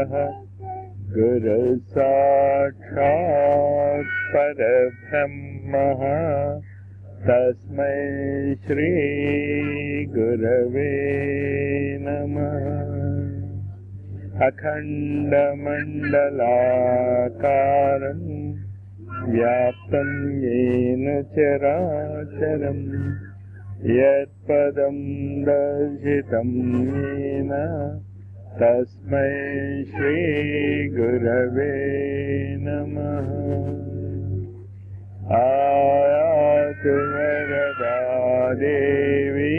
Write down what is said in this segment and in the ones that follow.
गुरुसाक्षात् परब्रह्मः तस्मै श्रीगुरवे नमः अखण्डमण्डलाकारम् व्याप्तं येन चराचरम् यत्पदं दर्शितं येन तस्मै श्रीगुरवे नमः आयातु वरदा देवी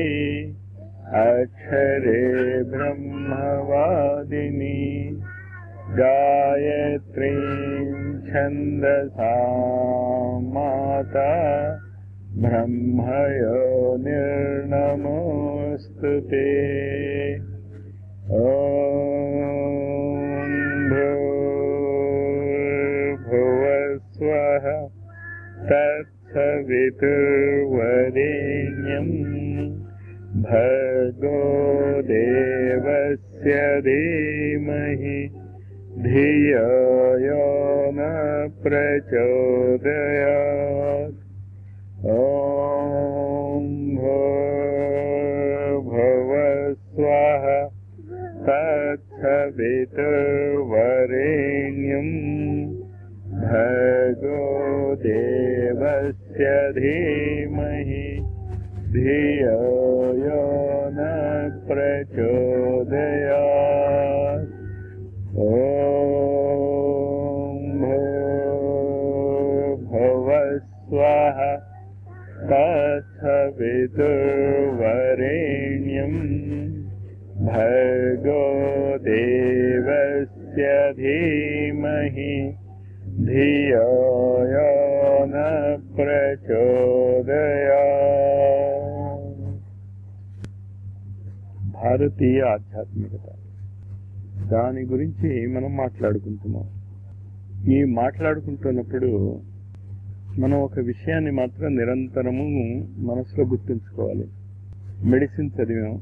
अक्षरे ब्रह्मवादिनी गायत्रीं छन्दसा माता ब्रह्मयो निर्नमोऽस्तु ते ॐ भूर्भुवस्वः तत्सवितुर्वरेण्यम् भर्गो देवस्य धीमहि धियो यो न प्रचोदयात् ॐ भूर्भुवस्वः तत्सवितुर्वरेण्यम् भर्गो देवस्य धीमहि धियो यो न प्रचोदयात् ॐ भूर्भुवस्वः तत्सवितुर्वरेण्यम् भर्गो देवस्य धीमहि धियो यो न ప్రచోదయా భారతీయ ఆధ్యాత్మికత దాని గురించి మనం మాట్లాడుకుంటున్నాం ఈ మాట్లాడుకుంటున్నప్పుడు మనం ఒక విషయాన్ని మాత్రం నిరంతరము మనసులో గుర్తుంచుకోవాలి మెడిసిన్ చదివాం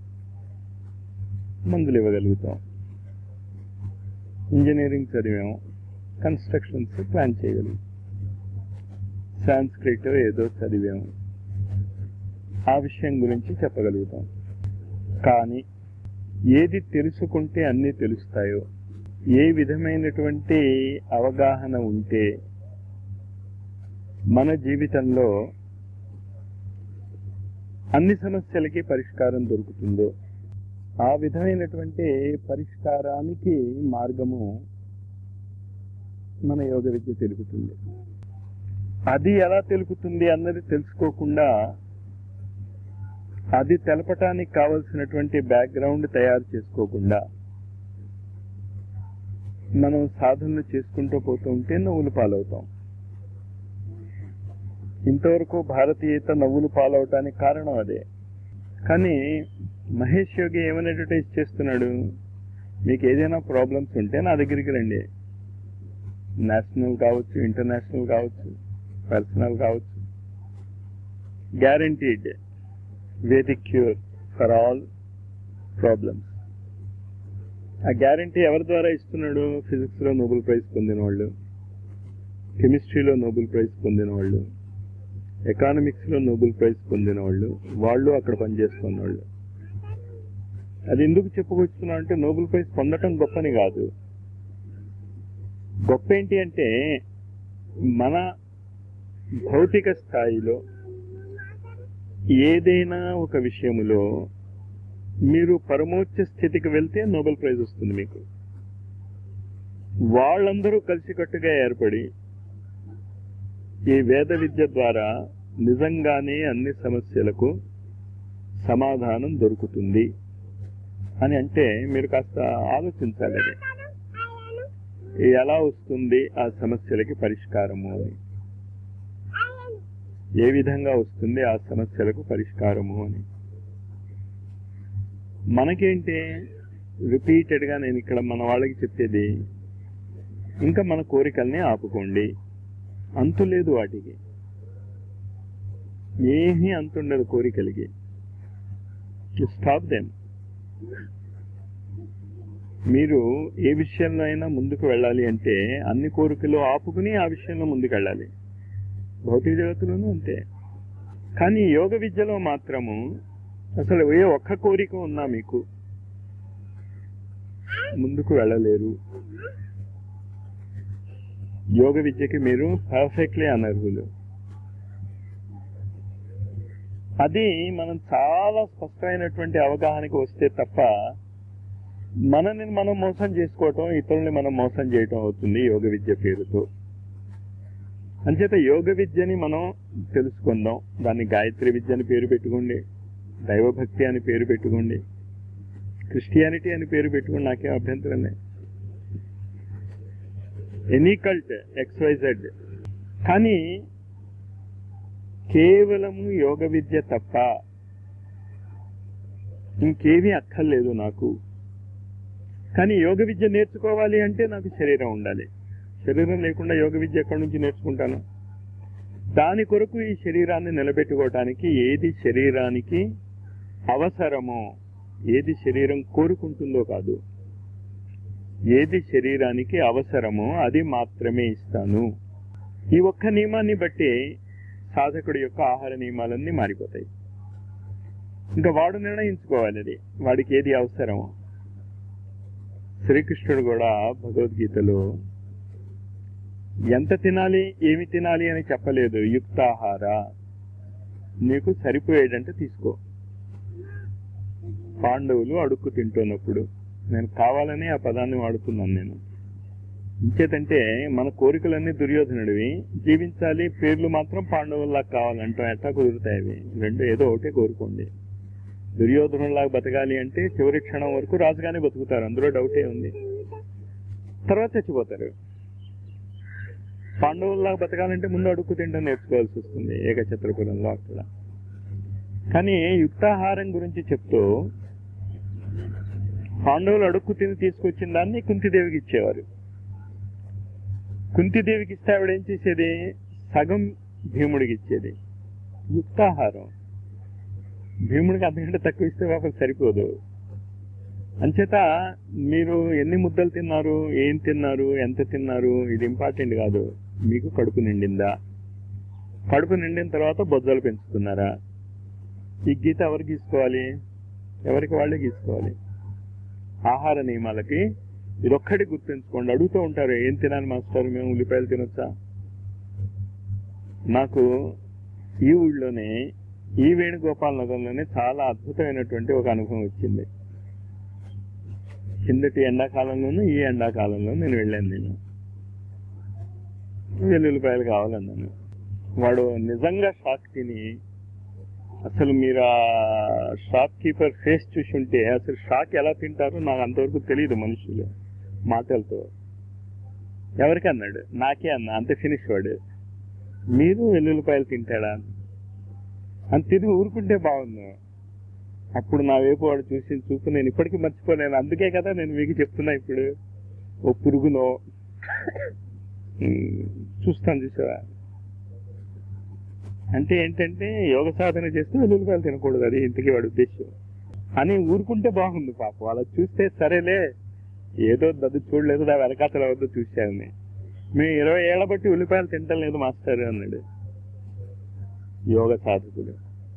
మందులు ఇవ్వగలుగుతాం ఇంజనీరింగ్ చదివాం కన్స్ట్రక్షన్స్ ప్లాన్ చేయగలుగుతాం సాంస్క్రిట్ ఏదో చదివాము ఆ విషయం గురించి చెప్పగలుగుతాం కానీ ఏది తెలుసుకుంటే అన్నీ తెలుస్తాయో ఏ విధమైనటువంటి అవగాహన ఉంటే మన జీవితంలో అన్ని సమస్యలకి పరిష్కారం దొరుకుతుందో ఆ విధమైనటువంటి పరిష్కారానికి మార్గము మన యోగ విద్య తెలుపుతుంది అది ఎలా తెలుపుతుంది అన్నది తెలుసుకోకుండా అది తెలపటానికి కావలసినటువంటి బ్యాక్గ్రౌండ్ తయారు చేసుకోకుండా మనం సాధనలు చేసుకుంటూ పోతూ ఉంటే నవ్వులు పాలవుతాం ఇంతవరకు భారతీయత నవ్వులు పాలవటానికి కారణం అదే కానీ మహేష్ యోగి ఏమని అడ్వర్టైజ్ చేస్తున్నాడు మీకు ఏదైనా ప్రాబ్లమ్స్ ఉంటే నా దగ్గరికి రండి నేషనల్ కావచ్చు ఇంటర్నేషనల్ కావచ్చు పర్సనల్ కావచ్చు guaranteed Vedic cure for all problems ఆ గ్యారంటీ ఎవరి ద్వారా ఇస్తున్నాడు ఫిజిక్స్ లో నోబెల్ ప్రైజ్ పొందిన వాళ్ళు కెమిస్ట్రీలో నోబెల్ ప్రైజ్ పొందిన వాళ్ళు ఎకానమిక్స్ లో నోబెల్ ప్రైజ్ పొందిన వాళ్ళు వాళ్ళు అక్కడ పనిచేస్తున్న వాళ్ళు అది ఎందుకు చెప్పుకొస్తున్నా అంటే నోబెల్ ప్రైజ్ పొందటం గొప్పని కాదు గొప్ప ఏంటి అంటే మన భౌతిక స్థాయిలో ఏదైనా ఒక విషయములో మీరు పరమోచ్చ స్థితికి వెళ్తే నోబెల్ ప్రైజ్ వస్తుంది మీకు వాళ్ళందరూ కలిసికట్టుగా ఏర్పడి ఈ వేద విద్య ద్వారా నిజంగానే అన్ని సమస్యలకు సమాధానం దొరుకుతుంది అని అంటే మీరు కాస్త ఆలోచించాలి అది ఎలా వస్తుంది ఆ సమస్యలకి పరిష్కారము అని ఏ విధంగా వస్తుంది ఆ సమస్యలకు పరిష్కారము అని మనకేంటి రిపీటెడ్ గా నేను ఇక్కడ మన వాళ్ళకి చెప్పేది ఇంకా మన కోరికల్ని ఆపుకోండి అంతు లేదు వాటికి ఏమీ అంతుండదు కోరికలకి స్టాప్ దెమ్ మీరు ఏ విషయంలో అయినా ముందుకు వెళ్ళాలి అంటే అన్ని కోరికలు ఆపుకుని ఆ విషయంలో ముందుకు వెళ్ళాలి భౌతిక జగత్తులోనూ అంతే కానీ యోగ విద్యలో మాత్రము అసలు ఏ ఒక్క కోరిక ఉన్నా మీకు ముందుకు వెళ్ళలేరు యోగ విద్యకి మీరు పర్ఫెక్ట్లీ అనర్హులు అది మనం చాలా స్పష్టమైనటువంటి అవగాహనకి వస్తే తప్ప మనని మనం మోసం చేసుకోవటం ఇతరుల్ని మనం మోసం చేయటం అవుతుంది యోగ విద్య పేరుతో అంచేత యోగ విద్యని మనం తెలుసుకుందాం దాన్ని గాయత్రి విద్య అని పేరు పెట్టుకోండి దైవభక్తి అని పేరు పెట్టుకోండి క్రిస్టియానిటీ అని పేరు పెట్టుకోండి నాకేం అభ్యంతరం లేదు ఎనీ కల్ట్ ఎక్స్వైజెడ్ కానీ కేవలము యోగ విద్య తప్ప ఇంకేమీ అక్కర్లేదు నాకు కానీ యోగ విద్య నేర్చుకోవాలి అంటే నాకు శరీరం ఉండాలి శరీరం లేకుండా యోగ విద్య ఎక్కడి నుంచి నేర్చుకుంటాను దాని కొరకు ఈ శరీరాన్ని నిలబెట్టుకోవటానికి ఏది శరీరానికి అవసరమో ఏది శరీరం కోరుకుంటుందో కాదు ఏది శరీరానికి అవసరమో అది మాత్రమే ఇస్తాను ఈ ఒక్క నియమాన్ని బట్టి సాధకుడి యొక్క ఆహార నియమాలన్నీ మారిపోతాయి ఇంకా వాడు నిర్ణయించుకోవాలి అది వాడికి ఏది అవసరమో శ్రీకృష్ణుడు కూడా భగవద్గీతలో ఎంత తినాలి ఏమి తినాలి అని చెప్పలేదు యుక్తాహార నీకు సరిపోయేదంటే తీసుకో పాండవులు అడుక్కు తింటున్నప్పుడు నేను కావాలని ఆ పదాన్ని వాడుతున్నాను నేను ఇంచేతంటే మన కోరికలన్నీ దుర్యోధనుడివి జీవించాలి పేర్లు మాత్రం పాండవుల్లా కావాలంటాం ఎట్లా కుదురుతాయి అవి రెండు ఏదో ఒకటే కోరుకోండి దుర్యోధనులాగా బతకాలి అంటే చివరి క్షణం వరకు రాజుగానే బతుకుతారు అందులో డౌటే ఉంది తర్వాత చచ్చిపోతారు పాండవుల్లాగా బతకాలంటే ముందు అడుక్కు తింటం నేర్చుకోవాల్సి వస్తుంది ఏకఛత్రపురంలో అక్కడ కానీ యుక్తాహారం గురించి చెప్తూ పాండవులు అడుక్కు తిని తీసుకొచ్చిన దాన్ని కుంతిదేవికి ఇచ్చేవారు కుంతిదేవికి ఇస్తే ఆవిడ ఏం చేసేది సగం భీముడికి ఇచ్చేది యుక్తాహారం భీముడికి అంతకంటే తక్కువ ఇస్తే పాపం సరిపోదు అంచేత మీరు ఎన్ని ముద్దలు తిన్నారు ఏం తిన్నారు ఎంత తిన్నారు ఇది ఇంపార్టెంట్ కాదు మీకు కడుపు నిండిందా కడుపు నిండిన తర్వాత బొజ్జలు పెంచుతున్నారా ఈ గీత ఎవరు గీసుకోవాలి ఎవరికి వాళ్ళే గీసుకోవాలి ఆహార నియమాలకి ఇదొక్కటి గుర్తుంచుకోండి అడుగుతూ ఉంటారు ఏం తినాలి మాస్టర్ మేము ఉల్లిపాయలు తినొచ్చా నాకు ఈ ఊళ్ళోనే ఈ వేణుగోపాల్ నగర్లోనే చాలా అద్భుతమైనటువంటి ఒక అనుభవం వచ్చింది కిందటి ఎండాకాలంలోనూ ఈ ఎండాకాలంలో నేను వెళ్ళాను నేను వెల్లుల్లిపాయలు కావాలన్నాను వాడు నిజంగా షాక్ తిని అసలు మీరు ఆ షాప్ కీపర్ ఫేస్ చూసి ఉంటే అసలు షాక్ ఎలా తింటారో నాకు అంతవరకు తెలియదు మనుషులు మాటలతో ఎవరికి అన్నాడు నాకే అన్నా అంత ఫినిష్ వాడు మీరు వెల్లుల్లిపాయలు తింటాడా అని తిరిగి ఊరుకుంటే బాగుంది అప్పుడు నా వైపు వాడు చూసిన చూపు నేను ఇప్పటికీ మర్చిపోలేను అందుకే కదా నేను మీకు చెప్తున్నా ఇప్పుడు ఓ పురుగునో ఉమ్, చూస్తాను చూసావా అంటే ఏంటంటే యోగ సాధన చేస్తే వెల్లుల్లిపాయలు తినకూడదు అది ఇంతకీ వాడి ఉద్దేశం అని ఊరుకుంటే బాగుంది పాపం అలా చూస్తే సరేలే ఏదో దద్దు చూడలేదు దా వెనకాతల వద్ద చూశాను మేము ఇరవై ఏళ్ల బట్టి ఉల్లిపాయలు తింటం లేదు మాస్టర్ అన్నాడు యోగ సాధకుడు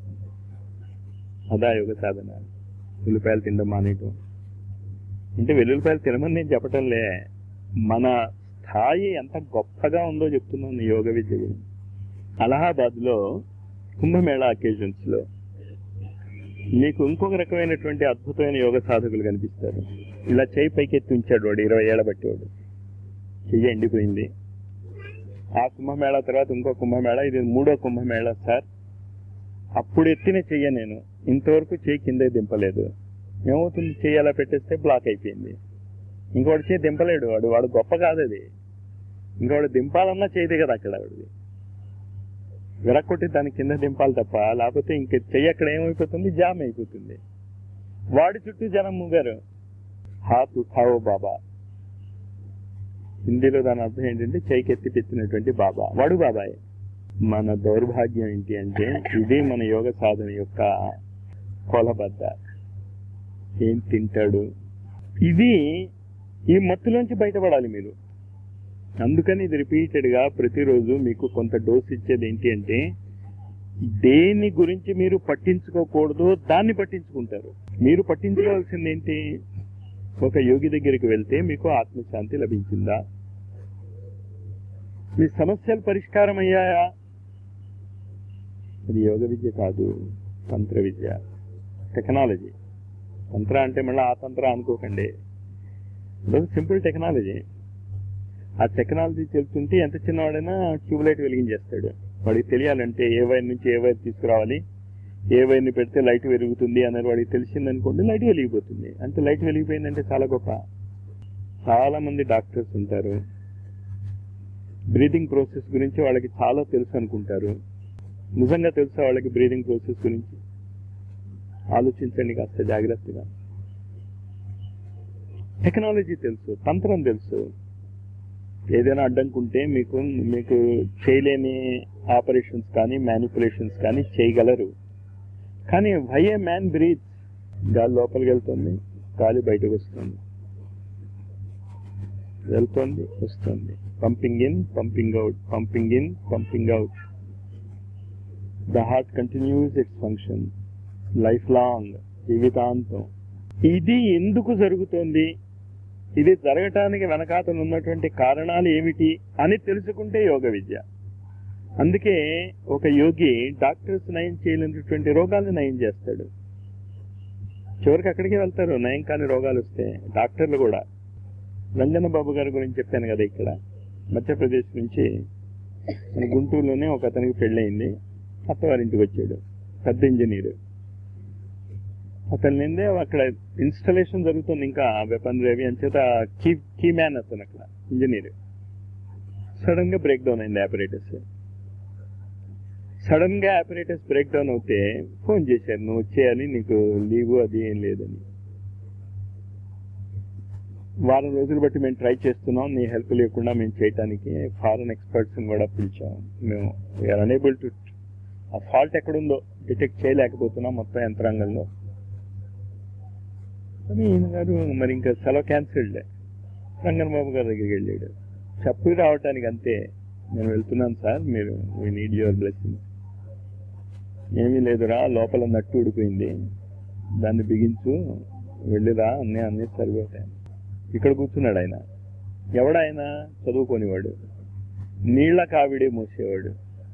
అదా యోగ సాధన ఉల్లిపాయలు తినడం మానేయటం అంటే వెల్లుల్లిపాయలు తినమని నేను చెప్పటంలే మన స్థాయి ఎంత గొప్పగా ఉందో చెప్తున్నాను యోగ విద్య గురించి అలహాబాద్ లో కుంభమేళా అకేషన్స్ లో మీకు ఇంకొక రకమైనటువంటి అద్భుతమైన యోగ సాధకులు కనిపిస్తారు ఇలా చేయి పైకెత్తి ఉంచాడు వాడు ఇరవై ఏళ్ళ బట్టి వాడు చెయ్యి ఎండిపోయింది ఆ కుంభమేళా తర్వాత ఇంకో కుంభమేళా ఇది మూడో కుంభమేళా సార్ అప్పుడు ఎత్తిన చెయ్య నేను ఇంతవరకు చెయ్యి కింద దింపలేదు ఏమవుతుంది చెయ్యి అలా పెట్టేస్తే బ్లాక్ అయిపోయింది ఇంకోటి చేయి దింపలేడు వాడు వాడు గొప్ప కాదు అది ఇంకోటి దింపాలన్నా చేయదు కదా అక్కడ వాడిది విరక్కొట్టి దాని కింద దింపాలి తప్ప లేకపోతే ఇంక చెయ్యి అక్కడ ఏమైపోతుంది జామ్ అయిపోతుంది వాడి చుట్టూ జనం మూగారు హాత్ ఉఠావో బాబా హిందీలో దాని అర్థం ఏంటంటే చేయికెత్తి పెట్టినటువంటి బాబా వాడు బాబాయ్ మన దౌర్భాగ్యం ఏంటి అంటే ఇది మన యోగ సాధన యొక్క కొలబద్ద ఏం తింటాడు ఇది ఈ మత్తులోంచి బయటపడాలి మీరు అందుకని ఇది రిపీటెడ్గా ప్రతిరోజు మీకు కొంత డోస్ ఇచ్చేది ఏంటి అంటే దేని గురించి మీరు పట్టించుకోకూడదు దాన్ని పట్టించుకుంటారు మీరు పట్టించుకోవాల్సింది ఏంటి ఒక యోగి దగ్గరికి వెళ్తే మీకు ఆత్మశాంతి లభించిందా మీ సమస్యలు పరిష్కారం అయ్యాయా అది యోగ విద్య కాదు తంత్ర విద్య టెక్నాలజీ తంత్ర అంటే మళ్ళీ ఆ తంత్ర అనుకోకండి అదొక సింపుల్ టెక్నాలజీ ఆ టెక్నాలజీ తెలుస్తుంటే ఎంత చిన్నవాడైనా ట్యూబ్లైట్ వెలిగించేస్తాడు వాడికి తెలియాలంటే ఏ వైర్ నుంచి ఏ వైర్ తీసుకురావాలి ఏ వైర్ని పెడితే లైట్ వెలుగుతుంది అనేది వాడికి తెలిసిందనుకోండి లైట్ వెలిగిపోతుంది అంటే లైట్ వెలిగిపోయిందంటే చాలా గొప్ప చాలా మంది డాక్టర్స్ ఉంటారు బ్రీదింగ్ ప్రాసెస్ గురించి వాళ్ళకి చాలా తెలుసు అనుకుంటారు నిజంగా తెలుసా వాళ్ళకి బ్రీదింగ్ ప్రాసెస్ గురించి ఆలోచించండి కాస్త జాగ్రత్తగా టెక్నాలజీ తెలుసు తంత్రం తెలుసు ఏదైనా అడ్డంకుంటే మీకు మీకు చేయలేని ఆపరేషన్స్ కానీ మ్యానిపులేషన్స్ కానీ చేయగలరు కానీ వై ఏ మ్యాన్ బ్రీత్ గాలి లోపలికి వెళ్తుంది గాలి బయటకు వస్తుంది వెళ్తోంది వస్తుంది pumping in pumping out pumping in pumping out the heart continues its function life long జీవితాంతం ఇది ఎందుకు జరుగుతోంది ఇది జరగటానికి వెనకాతలు ఉన్నటువంటి కారణాలు ఏమిటి అని తెలుసుకుంటే యోగ విద్య అందుకే ఒక యోగి డాక్టర్స్ నయం చేయలేనటువంటి రోగాలను నయం చేస్తాడు చివరికి అక్కడికి వెళ్తారు నయం కాని రోగాలు వస్తే డాక్టర్లు కూడా రంజన బాబు గారి గురించి చెప్పాను కదా ఇక్కడ మధ్యప్రదేశ్ నుంచి మన గుంటూరులోనే ఒక అతనికి పెళ్ళయింది అత్తవారింటికి వచ్చాడు పెద్ద ఇంజనీర్ అతని నిందే అక్కడ ఇన్స్టలేషన్ జరుగుతుంది ఇంకా వెపన్ రేవి అని చేత కీ కీ మ్యాన్ అతను అక్కడ ఇంజనీర్ సడన్ గా బ్రేక్ డౌన్ అయింది ఆపరేటర్స్ సడన్ గా ఆపరేటర్స్ బ్రేక్ డౌన్ అవుతే ఫోన్ చేశారు నువ్వు వచ్చేయాలి నీకు లీవ్ అది ఏం లేదని వారం రోజులు బట్టి మేము ట్రై చేస్తున్నాం నీ హెల్ప్ లేకుండా మేము చేయటానికి ఫారెన్ ఎక్స్పర్ట్స్ కూడా పిలిచాం మేము వీఆర్ అనేబుల్ టు ఆ ఫాల్ట్ ఎక్కడుందో డిటెక్ట్ చేయలేకపోతున్నాం మొత్తం యంత్రాంగంలో కానీ ఈయన గారు మరి ఇంకా సెలవు క్యాన్సిల్డ్ రంగన్ బాబు గారి దగ్గరికి వెళ్ళాడు చెప్పు రావటానికి అంతే నేను వెళ్తున్నాను సార్ మీరు వీ నీడ్ యువర్ బ్లెస్సింగ్ ఏమీ లేదురా లోపల నట్టు ఊడిపోయింది దాన్ని బిగించు వెళ్ళిరా అన్నీ అన్నీ సరిపోతాయి ఇక్కడ కూర్చున్నాడు ఆయన ఎవడాయన చదువుకోనివాడు నీళ్ల కావిడి మోసేవాడు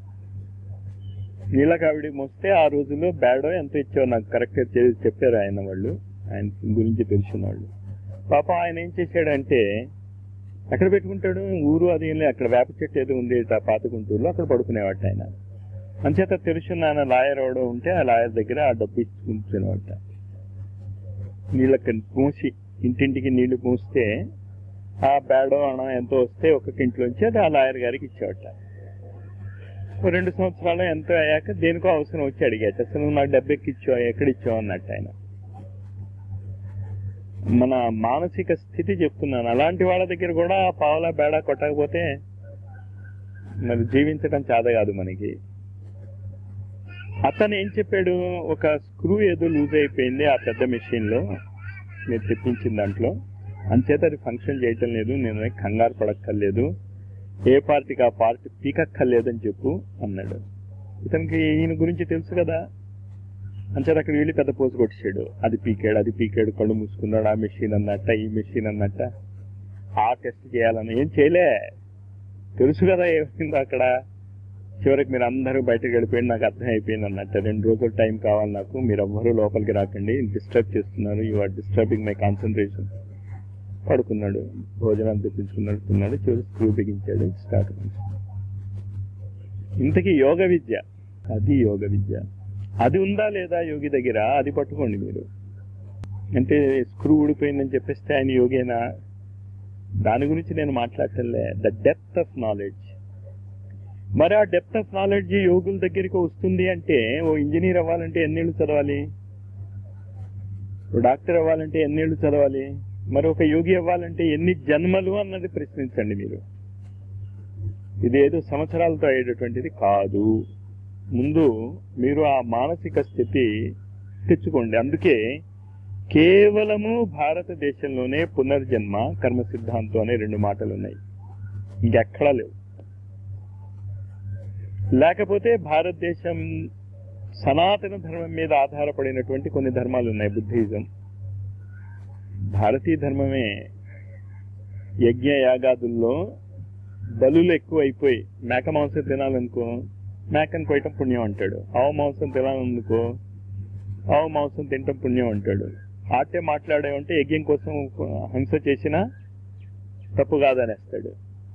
నీళ్ల కావిడి మోస్తే ఆ రోజుల్లో బ్యాడో ఎంత ఇచ్చావో నాకు కరెక్ట్ చెప్పారు ఆయన వాళ్ళు ఆయన గురించి తెలిసిన వాళ్ళు పాప ఆయన ఏం చేశాడంటే ఎక్కడ పెట్టుకుంటాడు ఊరు అది ఏం లేదు అక్కడ వేప చెట్టు ఏదో ఉంది ఆ పాత గుంటూరులో అక్కడ పడుకునేవాట ఆయన అంచేత తెలిసిన ఆయన లాయర్ ఎవడో ఉంటే ఆ లాయర్ దగ్గర ఆ డబ్బు ఇచ్చుకుంటునేవాట నీళ్ళకి మూసి ఇంటింటికి నీళ్లు మూస్తే ఆ బ్యాడో అణం ఎంతో వస్తే ఒక్కొక్క ఇంట్లోంచి అది ఆ లాయర్ గారికి ఇచ్చేవాట ఓ రెండు సంవత్సరాలు ఎంతో అయ్యాక దేనికో అవసరం వచ్చి అడిగాట అసలు నువ్వు నాకు డబ్బెక్కి ఇచ్చావు ఎక్కడ ఇచ్చావు అన్నట్టు ఆయన మన మానసిక స్థితి చెప్తున్నాను అలాంటి వాళ్ళ దగ్గర కూడా పావులా బేడా కొట్టకపోతే మరి జీవించడం చాద కాదు మనకి అతను ఏం చెప్పాడు ఒక స్క్రూ ఏదో లూజ్ అయిపోయింది ఆ పెద్ద మెషిన్ లో మీరు తెప్పించిన దాంట్లో అంచేత అది ఫంక్షన్ చేయటం లేదు నేను ఏం కంగారు పడక్కర్లేదు ఏ పార్టీకి ఆ పార్టీ పీకక్కర్లేదని చెప్పు అన్నాడు ఇతనికి ఈయన గురించి తెలుసు కదా అంచేత అక్కడ వెళ్ళి పెద్ద పోసు కొట్టేశాడు అది పీకాడు అది పీకాడు కళ్ళు మూసుకున్నాడు ఆ మెషిన్ అన్నట్ట ఈ మెషిన్ అన్నట్ట ఆ టెస్ట్ చేయాలని ఏం చేయలే తెలుసు కదా ఏమైందో అక్కడ చివరికి మీరు అందరూ బయటకు వెళ్ళిపోయింది నాకు అర్థం అయిపోయింది అన్నట్టు రెండు రోజులు టైం కావాలి నాకు మీరు ఎవ్వరూ లోపలికి రాకండి డిస్టర్బ్ చేస్తున్నారు you are disturbing my concentration పడుకున్నాడు భోజనాలు తెప్పించుకున్నాడు తిన్నాడు చివరి స్క్రూ బిగించాడు స్టార్ట్ ఇంతకీ యోగ విద్య అది యోగ విద్య అది ఉందా లేదా యోగి దగ్గర అది పట్టుకోండి మీరు అంటే స్క్రూ ఊడిపోయిందని చెప్పేస్తే ఆయన యోగేనా దాని గురించి నేను మాట్లాడటంలే ద డెప్త్ ఆఫ్ నాలెడ్జ్ మరి ఆ డెప్త్ ఆఫ్ నాలెడ్జ్ యోగుల దగ్గరికి వస్తుంది అంటే ఓ ఇంజనీర్ అవ్వాలంటే ఎన్నేళ్ళు చదవాలి ఓ డాక్టర్ అవ్వాలంటే ఎన్నేళ్ళు చదవాలి మరి ఒక యోగి అవ్వాలంటే ఎన్ని జన్మలు అన్నది ప్రశ్నించండి మీరు ఇది ఏదో సంవత్సరాలతో అయ్యేటటువంటిది కాదు ముందు మీరు ఆ మానసిక స్థితి తెచ్చుకోండి అందుకే కేవలము భారతదేశంలోనే పునర్జన్మ కర్మ సిద్ధాంతం అనే రెండు మాటలు ఉన్నాయి ఇంకెక్కడా లేవు లేకపోతే భారతదేశం సనాతన ధర్మం మీద ఆధారపడినటువంటి కొన్ని ధర్మాలు ఉన్నాయి బుద్ధిజం భారతీయ ధర్మమే యజ్ఞ యాగాదుల్లో బలులు ఎక్కువ అయిపోయి మేక మాంసం తినాలనుకో మేకను కోయటం పుణ్యం అంటాడు ఆవు మాంసం తినాలనుకో ఆవు మాంసం తినటం పుణ్యం అంటాడు ఆటే మాట్లాడేమంటే యజ్ఞం కోసం హింస చేసినా తప్పు కాదనేస్తాడు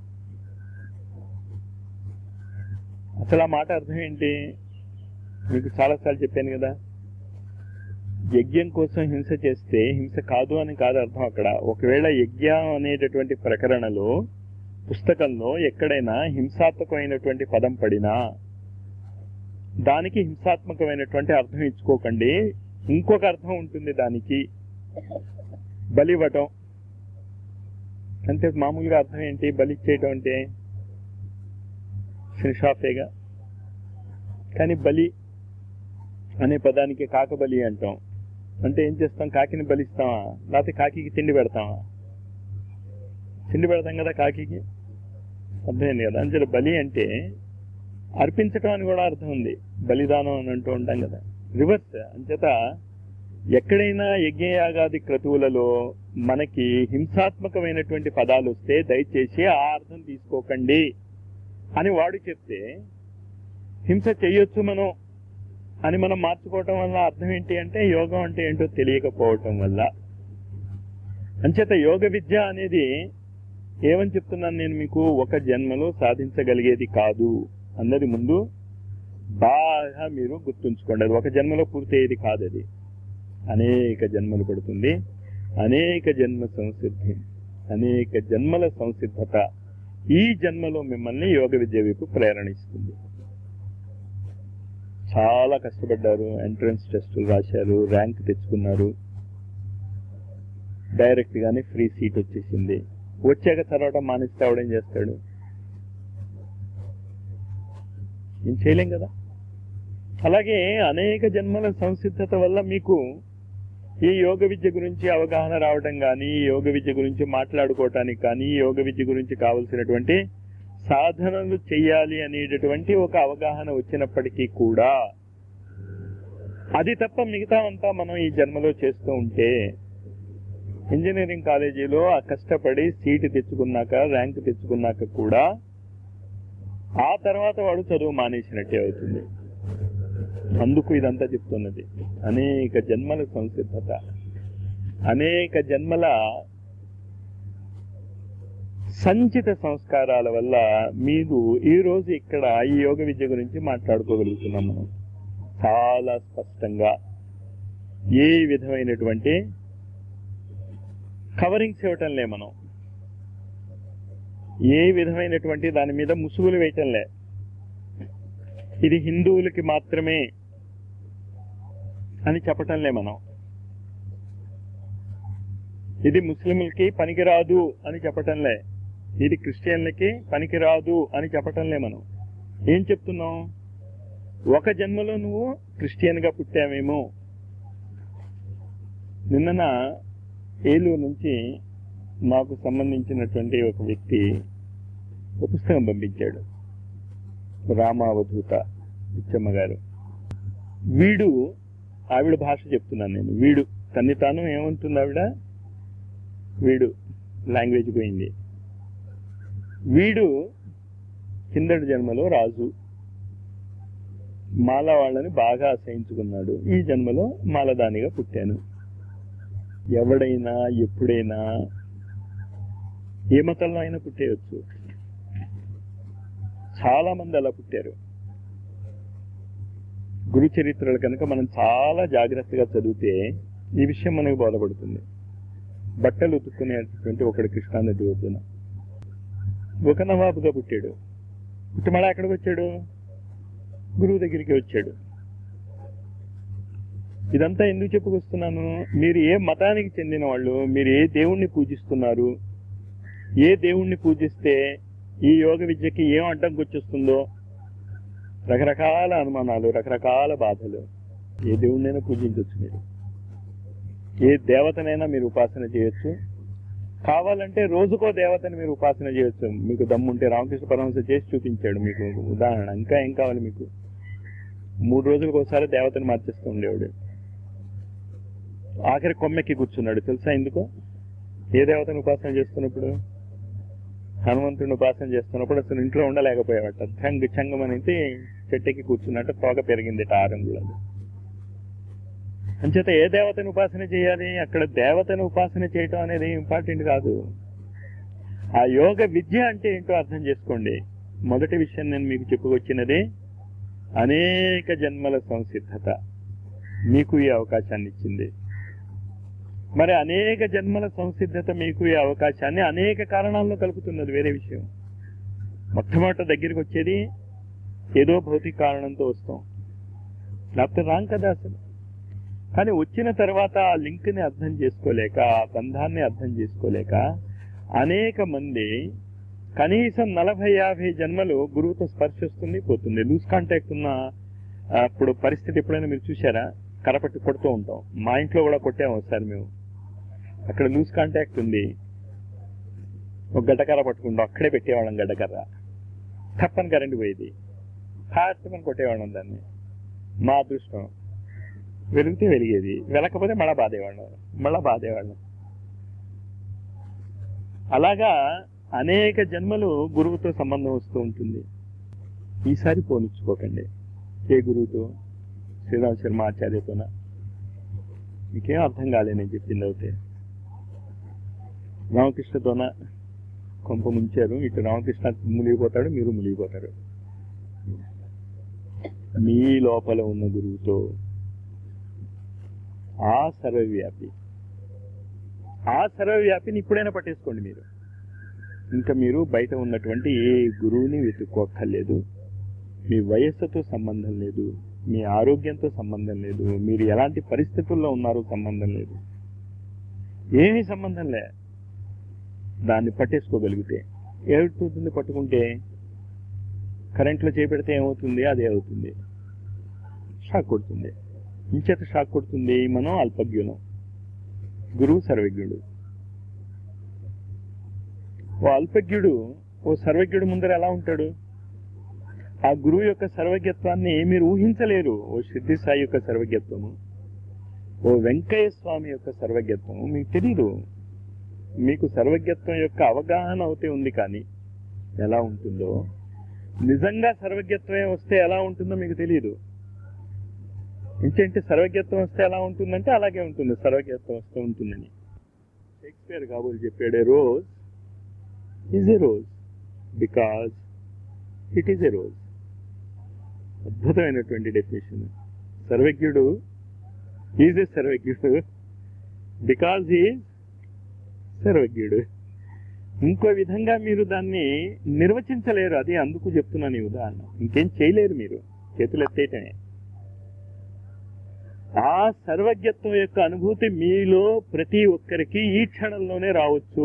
అసలు ఆ మాట అర్థం ఏంటి మీకు చాలాసార్లు చెప్పాను కదా యజ్ఞం కోసం హింస చేస్తే హింస కాదు అని కాదు అర్థం అక్కడ ఒకవేళ యజ్ఞం అనేటటువంటి ప్రకరణలో పుస్తకంలో ఎక్కడైనా హింసాత్మకమైనటువంటి పదం పడినా దానికి హింసాత్మకమైనటువంటి అర్థం ఇచ్చుకోకండి ఇంకొక అర్థం ఉంటుంది దానికి బలివ్వటం అంటే మామూలుగా అర్థం ఏంటి బలి ఇచ్చేయటం అంటే షాఫేగా కానీ బలి అనే పదానికి కాకబలి అంటాం అంటే ఏం చేస్తాం కాకిని బలిస్తామా లేకపోతే కాకికి తిండి పెడతామా తిండి పెడతాం కదా కాకికి అర్థమైంది కదా అంతే బలి అంటే అర్పించటం అని కూడా అర్థం ఉంది బలిదానం అని అంటూ ఉంటాం కదా రివర్స్ అంచేత ఎక్కడైనా యజ్ఞయాగాది క్రతువులలో మనకి హింసాత్మకమైనటువంటి పదాలు వస్తే దయచేసి ఆ అర్థం తీసుకోకండి అని వాడు చెప్తే హింస చెయ్యొచ్చు మనం అని మనం మార్చుకోవటం వల్ల అర్థం ఏంటి అంటే యోగం అంటే ఏంటో తెలియకపోవటం వల్ల అంచేత యోగ విద్య అనేది ఏమని చెప్తున్నాను నేను మీకు ఒక జన్మలో సాధించగలిగేది కాదు అన్నది ముందు బాగా మీరు గుర్తుంచుకోండి అది ఒక జన్మలో పూర్తయ్యేది కాదు అది అనేక జన్మలు పడుతుంది అనేక జన్మ సంసిద్ధి అనేక జన్మల సంసిద్ధత ఈ జన్మలో మిమ్మల్ని యోగ విద్య వైపు ప్రేరణిస్తుంది చాలా కష్టపడ్డారు ఎంట్రన్స్ టెస్టులు రాశారు ర్యాంక్ తెచ్చుకున్నారు డైరెక్ట్ గానే ఫ్రీ సీట్ వచ్చేసింది వచ్చాక చదవటం మానేస్తే ఆవిడేం చేస్తాడు ఏం చేయలేం కదా అలాగే అనేక జన్మల సంసిద్ధత వల్ల మీకు ఈ యోగ విద్య గురించి అవగాహన రావడం కానీ యోగ విద్య గురించి మాట్లాడుకోవటానికి కానీ యోగ విద్య గురించి కావలసినటువంటి సాధనలు చెయ్యాలి అనేటటువంటి ఒక అవగాహన వచ్చినప్పటికీ కూడా అది తప్ప మిగతా అంతా మనం ఈ జన్మలో చేస్తూ ఉంటే ఇంజనీరింగ్ కాలేజీలో ఆ కష్టపడి సీటు తెచ్చుకున్నాక ర్యాంక్ తెచ్చుకున్నాక కూడా ఆ తర్వాత వాడు చదువు మానేసినట్టే అవుతుంది అందుకు ఇదంతా చెప్తున్నది అనేక జన్మల సంసిద్ధత అనేక జన్మల సంచిత సంస్కారాల వల్ల మీరు ఈ రోజు ఇక్కడ ఈ యోగ విద్య గురించి మాట్లాడుకోగలుగుతున్నాం మనం చాలా స్పష్టంగా ఏ విధమైనటువంటి కవరింగ్స్ ఇవ్వటంలే మనం ఏ విధమైనటువంటి దాని మీద ముసుగులు వేయటంలే ఇది హిందువులకి మాత్రమే అని చెప్పటంలే మనం ఇది ముస్లింలకి పనికిరాదు అని చెప్పటంలే ఇది క్రిస్టియన్లకి పనికిరాదు అని చెప్పటంలే మనం ఏం చెప్తున్నాం ఒక జన్మలో నువ్వు క్రిస్టియన్ గా పుట్టావేమో నిన్న ఏలూరు నుంచి మాకు సంబంధించినటువంటి ఒక వ్యక్తి ఒక పుస్తకం పంపించాడు రామావధూత ఇచ్చమ్మ గారు వీడు ఆవిడ భాష చెప్తున్నాను నేను వీడు తన్ని తాను ఏమంటుంది ఆవిడ వీడు లాంగ్వేజ్ పోయింది వీడు కిందటి జన్మలో రాజు మాల వాళ్ళని బాగా అసహించుకున్నాడు ఈ జన్మలో మాలదానిగా పుట్టాను ఎవడైనా ఎప్పుడైనా ఏ మతంలో అయినా పుట్టేయచ్చు చాలా మంది అలా పుట్టారు గురు చరిత్రలు కనుక మనం చాలా జాగ్రత్తగా చదివితే ఈ విషయం మనకు బోధపడుతుంది బట్టలు ఉతుక్కునేటటువంటి ఒకడు కృష్ణానది ఒడ్డున ఒక నవాబుగా పుట్టాడు పుట్టి మళ్ళీ ఎక్కడికి వచ్చాడు గురువు దగ్గరికి వచ్చాడు ఇదంతా ఎందుకు చెప్పుకొస్తున్నాను మీరు ఏ మతానికి చెందిన వాళ్ళు మీరు ఏ దేవుణ్ణి పూజిస్తున్నారు ఏ దేవుణ్ణి పూజిస్తే ఈ యోగ విద్యకి ఏం అడ్డంకి వచ్చేస్తుందో రకరకాల అనుమానాలు రకరకాల బాధలు ఏ దేవుణ్ణైనా పూజించవచ్చు మీరు ఏ దేవతనైనా మీరు ఉపాసన చేయొచ్చు కావాలంటే రోజుకో దేవతని మీరు ఉపాసన చేయొచ్చు మీకు దమ్ముంటే రామకృష్ణ పరమహంస చేసి చూపించాడు మీకు ఉదాహరణ ఇంకా ఏం కావాలి మీకు మూడు రోజులకు ఒకసారి దేవతని మార్చేస్తూ ఉండేవాడు ఆఖరి కొమ్మెక్కి కూర్చున్నాడు తెలుసా ఎందుకు ఏ దేవతని ఉపాసన చేస్తున్నప్పుడు హనుమంతుడిని ఉపాసన చేస్తున్నప్పుడు అసలు ఇంట్లో ఉండలేకపోయావట ఛంగ్ చంగమనేసి చెట్టెక్కి కూర్చున్నట్టు తోక పెరిగింది ఆరంగులది అంచేత ఏ దేవతని ఉపాసన చేయాలి అక్కడ దేవతను ఉపాసన చేయటం అనేది ఇంపార్టెంట్ కాదు ఆ యోగ విద్య అంటే ఏంటో అర్థం చేసుకోండి మొదటి విషయం నేను మీకు చెప్పుకొచ్చినది అనేక జన్మల సంసిద్ధత మీకు ఈ అవకాశాన్ని ఇచ్చింది మరి అనేక జన్మల సంసిద్ధత మీకు ఈ అవకాశాన్ని అనేక కారణాల్లో కలుపుతున్నది వేరే విషయం మొట్టమొదట దగ్గరికి వచ్చేది ఏదో భౌతిక కారణంతో వస్తాం లేకపోతే రాం కదా అసలు కానీ వచ్చిన తర్వాత ఆ లింక్ ని అర్థం చేసుకోలేక ఆ బంధాన్ని అర్థం చేసుకోలేక అనేక మంది కనీసం నలభై యాభై జన్మలు గురువుతో స్పర్శ వస్తుంది పోతుంది లూజ్ కాంటాక్ట్ ఉన్న ఆ, ఇప్పుడు పరిస్థితి ఎప్పుడైనా మీరు చూసారా కరపట్టి కొడుతూ ఉంటాం మా ఇంట్లో కూడా కొట్టాము ఒకసారి మేము అక్కడ లూజ్ కాంటాక్ట్ ఉంది ఒక గడ్డకర్ర పట్టుకుంటాం అక్కడే పెట్టేవాళ్ళం గడ్డకర్ర తప్పని కరెంట్ పోయేది ఫాస్ట్ అని కొట్టేవాళ్ళం దాన్ని మా అదృష్టం వెలిగితే వెలిగేది వెలకపోతే మళ్ళా బాధేవాళ్ళం మళ్ళా బాధేవాళ్ళం అలాగా అనేక జన్మలు గురువుతో సంబంధం వస్తూ ఉంటుంది ఈసారి పోనిచ్చుకోకండి ఏ గురువుతో శ్రీరామ్ శర్మ ఆచార్యతోన మీకేం అర్థం కాలే నేను చెప్పింది అవుతే రామకృష్ణతోన కొంప ముంచారు ఇటు రామకృష్ణ మునిగిపోతాడు మీరు మునిగిపోతారు మీ లోపల ఉన్న గురువుతో ఆ సర్వవ్యాపి ఆ సర్వవ్యాపిని ఇప్పుడైనా పట్టేసుకోండి మీరు ఇంకా మీరు బయట ఉన్నటువంటి ఏ గురువుని వెతుక్కోక్కర్లేదు మీ వయస్సుతో సంబంధం లేదు మీ ఆరోగ్యంతో సంబంధం లేదు మీరు ఎలాంటి పరిస్థితుల్లో ఉన్నారో సంబంధం లేదు ఏమీ సంబంధం లే దాన్ని పట్టేసుకోగలిగితే ఏమవుతుంది పట్టుకుంటే కరెంట్లో చేపెడితే ఏమవుతుంది అదే అవుతుంది షాక్ కొడుతుంది ఇంచేత షాక్ కొడుతుంది మనం అల్పజ్ఞులం గురువు సర్వజ్ఞుడు ఓ అల్పజ్ఞుడు ఓ సర్వజ్ఞుడు ముందర ఎలా ఉంటాడు ఆ గురువు యొక్క సర్వజ్ఞత్వాన్ని మీరు ఊహించలేరు ఓ సిద్ధి సాయి యొక్క సర్వజ్ఞత్వము ఓ వెంకయ్య స్వామి యొక్క సర్వజ్ఞత్వము మీకు తెలీదు మీకు సర్వజ్ఞత్వం యొక్క అవగాహన అవుతే ఉంది కానీ ఎలా ఉంటుందో నిజంగా సర్వజ్ఞత్వమే వస్తే ఎలా ఉంటుందో మీకు తెలియదు ఇంకేంటి సర్వజ్ఞత్వం వస్తే ఎలా ఉంటుందంటే అలాగే ఉంటుంది సర్వజ్ఞత్వం వస్తూ ఉంటుందని షేక్స్పియర్ కాబోలు చెప్పాడు rose is a rose because it is a rose అద్భుతమైనటువంటి డెఫినేషన్ సర్వజ్ఞుడు ఈజ్ ఎ సర్వజ్ఞుడు బికాజ్ ఈజ్ సర్వజ్ఞుడు ఇంకో విధంగా మీరు దాన్ని నిర్వచించలేరు అది అందుకు చెప్తున్నాను ఈ ఉదాహరణ ఇంకేం చేయలేరు మీరు చేతులు ఎత్తేయటమే ఆ సర్వజ్ఞత్వం యొక్క అనుభూతి మీలో ప్రతి ఒక్కరికి ఈ క్షణంలోనే రావచ్చు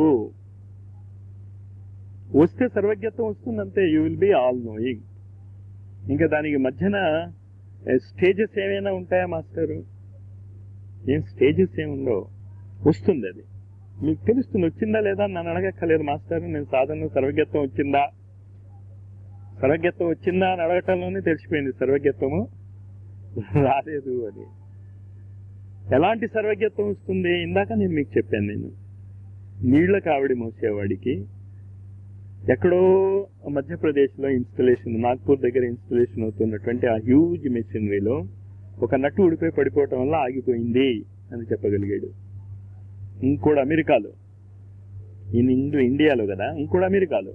వస్తే సర్వజ్ఞత్వం వస్తుందంతే you will be all knowing ఇంకా దానికి మధ్యన స్టేజెస్ ఏమైనా ఉంటాయా మాస్టరు ఏం స్టేజెస్ ఏముండవు వస్తుంది అది మీకు తెలుస్తుంది వచ్చిందా లేదా అని నన్ను అడగక్కర్లేదు మాస్టర్ నేను సాధన సర్వజ్ఞత్వం వచ్చిందా సర్వజ్ఞత్వం వచ్చిందా అని అడగటంలోనే తెలిసిపోయింది సర్వజ్ఞత్వము రాలేదు అని ఎలాంటి సర్వజ్ఞత్వం వస్తుంది ఇందాక నేను మీకు చెప్పాను నేను నీళ్ల కావిడి మోసేవాడికి ఎక్కడో మధ్యప్రదేశ్లో ఇన్స్టలేషన్ నాగ్పూర్ దగ్గర ఇన్స్టలేషన్ అవుతున్నటువంటి ఆ హ్యూజ్ మెషినరీలో ఒక నట్టు ఉడిపోయి పడిపోవటం వల్ల ఆగిపోయింది అని చెప్పగలిగాడు ఇంకోటి అమెరికాలో ఈయన ఇండు ఇండియాలో కదా ఇంకోటి అమెరికాలో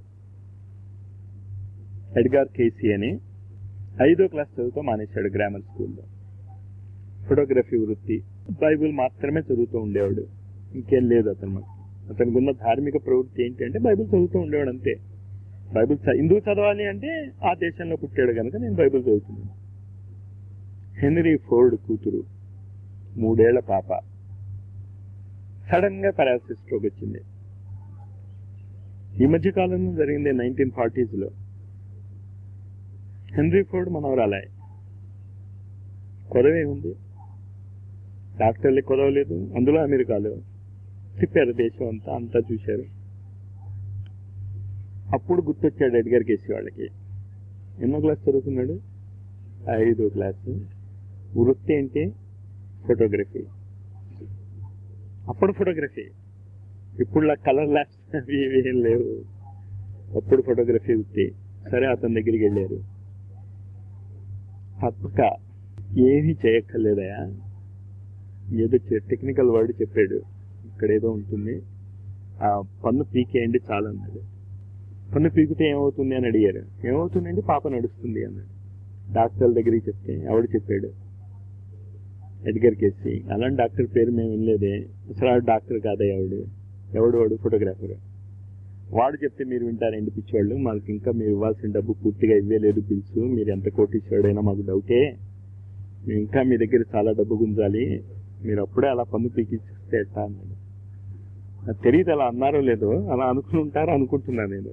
ఎడ్గార్ కేసీ అని ఐదో క్లాస్ చదువుతూ మానేశాడు గ్రామర్ స్కూల్లో ఫోటోగ్రఫీ వృత్తి బైబిల్ మాత్రమే చదువుతూ ఉండేవాడు ఇంకేం లేదు అతను మాకు అతనికి ఉన్న ధార్మిక ప్రవృత్తి ఏంటి అంటే బైబిల్ చదువుతూ ఉండేవాడు అంతే బైబిల్ చ- ఎందుకు చదవాలి అంటే ఆ దేశంలో పుట్టాడు కనుక నేను బైబిల్ చదువుతున్నాను హెన్రీ ఫోర్డ్ కూతురు మూడేళ్ల పాప సడన్ గా పారాలసిస్ స్ట్రోక్ వచ్చింది ఈ మధ్య కాలంలో జరిగింది నైన్టీన్ ఫార్టీస్ లో హెన్రీ ఫోర్డ్ మనవరాలే కొదవే ఉంది డాక్టర్లకి కొదవలేదు అందులో అమెరికాలో తిప్పారు దేశం అంతా అంతా చూశారు అప్పుడు గుర్తొచ్చాడు ఎడ్గర్ కేసి వాళ్ళకి ఎన్నో క్లాస్ చదువుకున్నాడు ఐదో క్లాసు వృత్తి ఏంటి ఫోటోగ్రఫీ అప్పుడు ఫోటోగ్రఫీ ఇప్పుడు కలర్ ల్యాబ్స్ అవి ఇవి ఏం లేవు అప్పుడు ఫోటోగ్రఫీ వృత్తి సరే అతని దగ్గరికి వెళ్ళారు అప్పక ఏమీ చేయక్కర్లేదయా ఏదో టెక్నికల్ వర్డ్ చెప్పాడు ఇక్కడ ఏదో ఉంటుంది ఆ పన్ను పీకేయండి చాలు అన్నాడు పన్ను పీకితే ఏమవుతుంది అని అడిగారు ఏమవుతుందండి పాప నడుస్తుంది అన్నాడు డాక్టర్ దగ్గరికి చెప్తే ఎవడు చెప్పాడు ఎడ్గర్ కేసి అలాంటి డాక్టర్ పేరు మేము వినలేదే అసలు ఆడు డాక్టర్ కాదా ఎవడు ఎవడు వాడు ఫోటోగ్రాఫర్ వాడు చెప్తే మీరు వింటారండి పిచ్చివాళ్ళు మాకు ఇంకా మీరు ఇవ్వాల్సిన డబ్బు పూర్తిగా ఇవ్వలేదు బిల్స్ మీరు ఎంత కోటీశ్వరుడైనా మాకు డౌటే మేము ఇంకా మీ దగ్గర చాలా డబ్బు గుంజాలి మీరు అప్పుడే అలా పన్ను పీకిస్తే ఎట్టా అన్నాడు నాకు తెలియదు అలా అన్నారో లేదో అలా అనుకుని ఉంటారో అనుకుంటున్నా నేను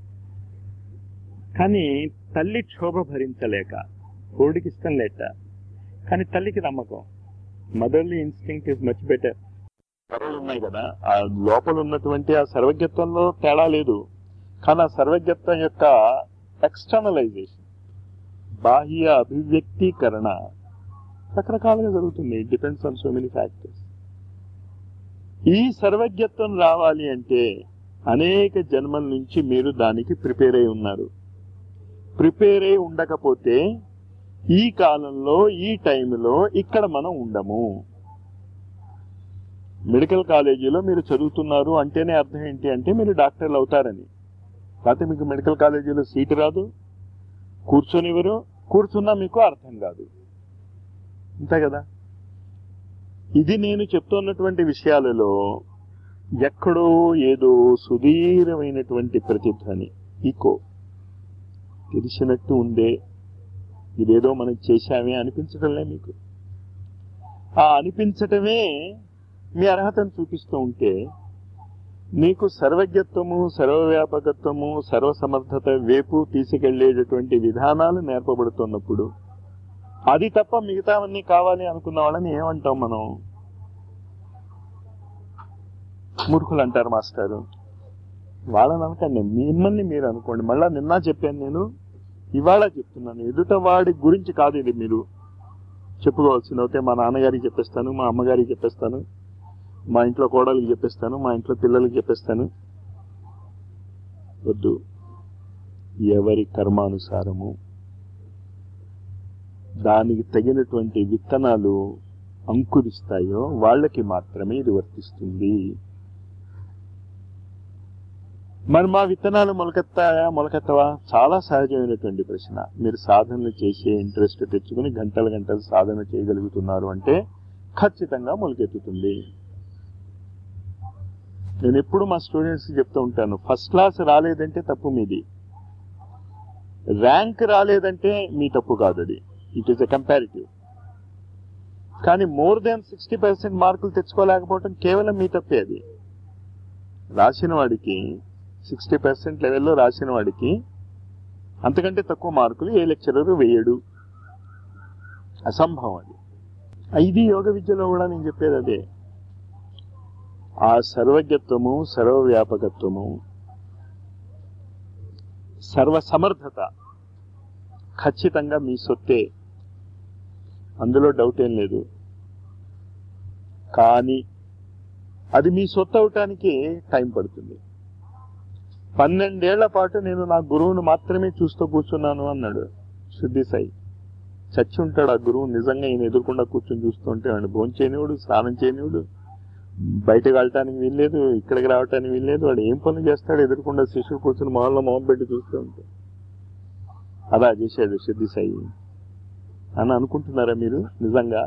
కానీ తల్లి క్షోభ భరించలేక కోడికి ఇష్టం లేక కానీ తల్లికి నమ్మకం motherly instinct is much better కర్రలు ఉన్నాయి కదా ఆ లోపల ఉన్నటువంటి ఆ సర్వజ్ఞత్వంలో తేడా లేదు కానీ ఆ సర్వజ్ఞత్వం యొక్క ఎక్స్టర్నలైజేషన్ బాహ్య అభివ్యక్తీకరణ రకరకాలుగా జరుగుతుంది depends on so many factors ఈ సర్వజ్ఞత్వం రావాలి అంటే అనేక జన్మల నుంచి మీరు దానికి ప్రిపేర్ అయి ఉన్నారు ప్రిపేర్ అయి ఉండకపోతే ఈ కాలంలో ఈ టైంలో ఇక్కడ మనం ఉండము మెడికల్ కాలేజీలో మీరు చదువుతున్నారు అంటేనే అర్థం ఏంటి అంటే మీరు డాక్టర్లు అవుతారని లేకపోతే మీకు మెడికల్ కాలేజీలో సీటు రాదు కూర్చొనివ్వరు కూర్చున్నా మీకు అర్థం కాదు అంతే కదా ఇది నేను చెప్తున్నటువంటి విషయాలలో ఎక్కడో ఏదో సుదీర్ఘమైనటువంటి ప్రతిధ్వని ఈకో తెలిసినట్టు ఉందే ఇదేదో మనం చేశామే అనిపించటంలే మీకు ఆ అనిపించటమే మీ అర్హతను చూపిస్తూ ఉంటే నీకు సర్వజ్ఞత్వము సర్వవ్యాపకత్వము సర్వసమర్థత వేపు తీసుకెళ్లేటటువంటి విధానాలు నేర్పబడుతున్నప్పుడు అది తప్ప మిగతావన్నీ కావాలి అనుకున్న వాళ్ళని ఏమంటాం మనం మూర్ఖులు అంటారు మాస్టారు వాళ్ళని అనకండి మిమ్మల్ని మీరు అనుకోండి మళ్ళా నిన్న చెప్పాను నేను ఇవాళ చెప్తున్నాను ఎదుట వాడి గురించి కాదు ఇది మీరు చెప్పుకోవాల్సింది ఓకే మా నాన్నగారికి చెప్పేస్తాను మా అమ్మగారికి చెప్పేస్తాను మా ఇంట్లో కోడలికి చెప్పేస్తాను మా ఇంట్లో పిల్లలకి చెప్పేస్తాను వద్దు ఎవరి కర్మానుసారము దానికి తగినటువంటి విత్తనాలు అంకురిస్తాయో వాళ్ళకి మాత్రమే ఇది వర్తిస్తుంది మరి మా విత్తనాలు మొలకెత్తాయా మొలకెత్తవా చాలా సహజమైనటువంటి ప్రశ్న మీరు సాధనలు చేసే ఇంట్రెస్ట్ తెచ్చుకుని గంటల గంటలు సాధన చేయగలుగుతున్నారు అంటే ఖచ్చితంగా మొలకెత్తుతుంది నేను ఎప్పుడు మా స్టూడెంట్స్ చెప్తూ ఉంటాను ఫస్ట్ క్లాస్ రాలేదంటే తప్పు మీది ర్యాంక్ రాలేదంటే మీ తప్పు కాదు అది ఇట్ ఈస్ ఎ కంపారిటివ్ కానీ మోర్ దాన్ సిక్స్టీ పర్సెంట్ మార్కులు తెచ్చుకోలేకపోవడం కేవలం మీ తప్పే అది రాసిన వాడికి సిక్స్టీ పర్సెంట్ లెవెల్లో రాసిన వాడికి అంతకంటే తక్కువ మార్కులు ఏ లెక్చరర్ వేయడు అసంభవం అది ఇది యోగ విద్యలో కూడా నేను చెప్పేది అదే ఆ సర్వజ్ఞత్వము సర్వవ్యాపకత్వము సర్వసమర్థత ఖచ్చితంగా మీ సొత్తే అందులో డౌట్ ఏం లేదు కానీ అది మీ సొత్తు అవటానికి టైం పడుతుంది పన్నెండేళ్ల పాటు నేను నా గురువును మాత్రమే చూస్తూ కూర్చున్నాను అన్నాడు శుద్ధి సాయి చచ్చి ఉంటాడు ఆ గురువు నిజంగా ఈయన ఎదురుకుండా కూర్చొని చూస్తూ ఉంటే వాడిని భోంచేనివాడు స్నానం చేయనివాడు బయటకు వెళ్ళటానికి వీల్లేదు ఇక్కడికి రావటానికి వీల్లేదు వాడు ఏం పనులు చేస్తాడు ఎదురుకుండా శిష్యుడు కూర్చొని మొహంలో మొహం పెట్టి చూస్తూ ఉంటే అలా చేశాడు సిద్ధి సాయి అని అనుకుంటున్నారా మీరు నిజంగా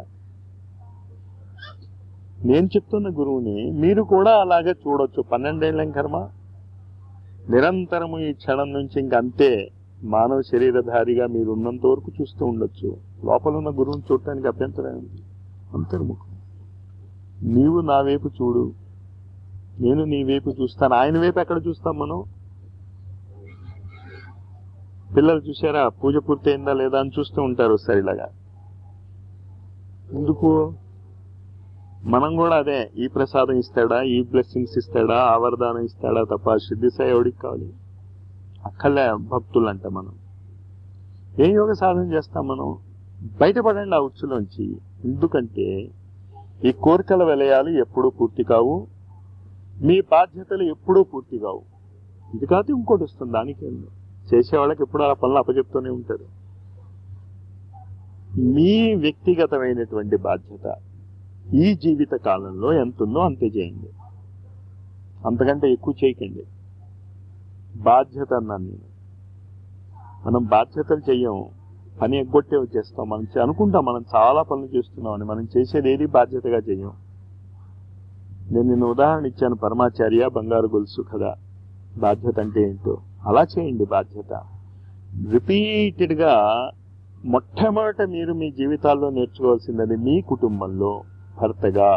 నేను చెప్తున్న గురువుని మీరు కూడా అలాగే చూడొచ్చు పన్నెండేళ్ళం కర్మ నిరంతరము ఈ క్షణం నుంచి ఇంక అంతే మానవ శరీరధారిగా మీరు ఉన్నంత వరకు చూస్తూ ఉండొచ్చు లోపల ఉన్న గురువుని చూడటానికి అభ్యంతరం ఉంది అంతర్ముఖం నీవు నా వైపు చూడు నేను నీ వైపు చూస్తాను ఆయన వైపు ఎక్కడ చూస్తాం మనం పిల్లలు చూసారా పూజ పూర్తయిందా లేదా అని చూస్తూ ఉంటారు ఒకసారి ఇలాగా ఎందుకు మనం కూడా అదే ఈ ప్రసాదం ఇస్తాడా ఈ బ్లెస్సింగ్స్ ఇస్తాడా ఆ వరదానం ఇస్తాడా తప్ప శుద్ధి సాయి ఎవడికి కావాలి అక్కలే భక్తులు అంట మనం ఏం యోగ సాధన చేస్తాం మనం బయటపడండి ఆ ఉచ్చులోంచి ఎందుకంటే ఈ కోరికల విలయాలు ఎప్పుడూ పూర్తి కావు మీ బాధ్యతలు ఎప్పుడూ పూర్తి కావు ఇది కాదు ఇంకోటి వస్తుంది దానికి చేసేవాళ్ళకి ఎప్పుడు ఆ పనులు అప్పచెప్తూనే ఉంటారు మీ వ్యక్తిగతమైనటువంటి బాధ్యత ఈ జీవిత కాలంలో ఎంత ఉందో అంతే చేయండి అంతకంటే ఎక్కువ చేయకండి బాధ్యత అన్నాను నేను మనం బాధ్యతలు చెయ్యం పని ఎగ్గొట్టే వచ్చేస్తాం మనం చే- అనుకుంటాం మనం చాలా పనులు చేస్తున్నామని మనం చేసేది ఏది బాధ్యతగా చెయ్యం నేను నిన్న ఉదాహరణ ఇచ్చాను పరమాచార్య బంగారు గొలుసు కదా బాధ్యత అంటే ఏంటో అలా చేయండి బాధ్యత రిపీటెడ్ గా మొట్టమొదట మీరు మీ జీవితాల్లో నేర్చుకోవాల్సింది మీ కుటుంబంలో భర్తగా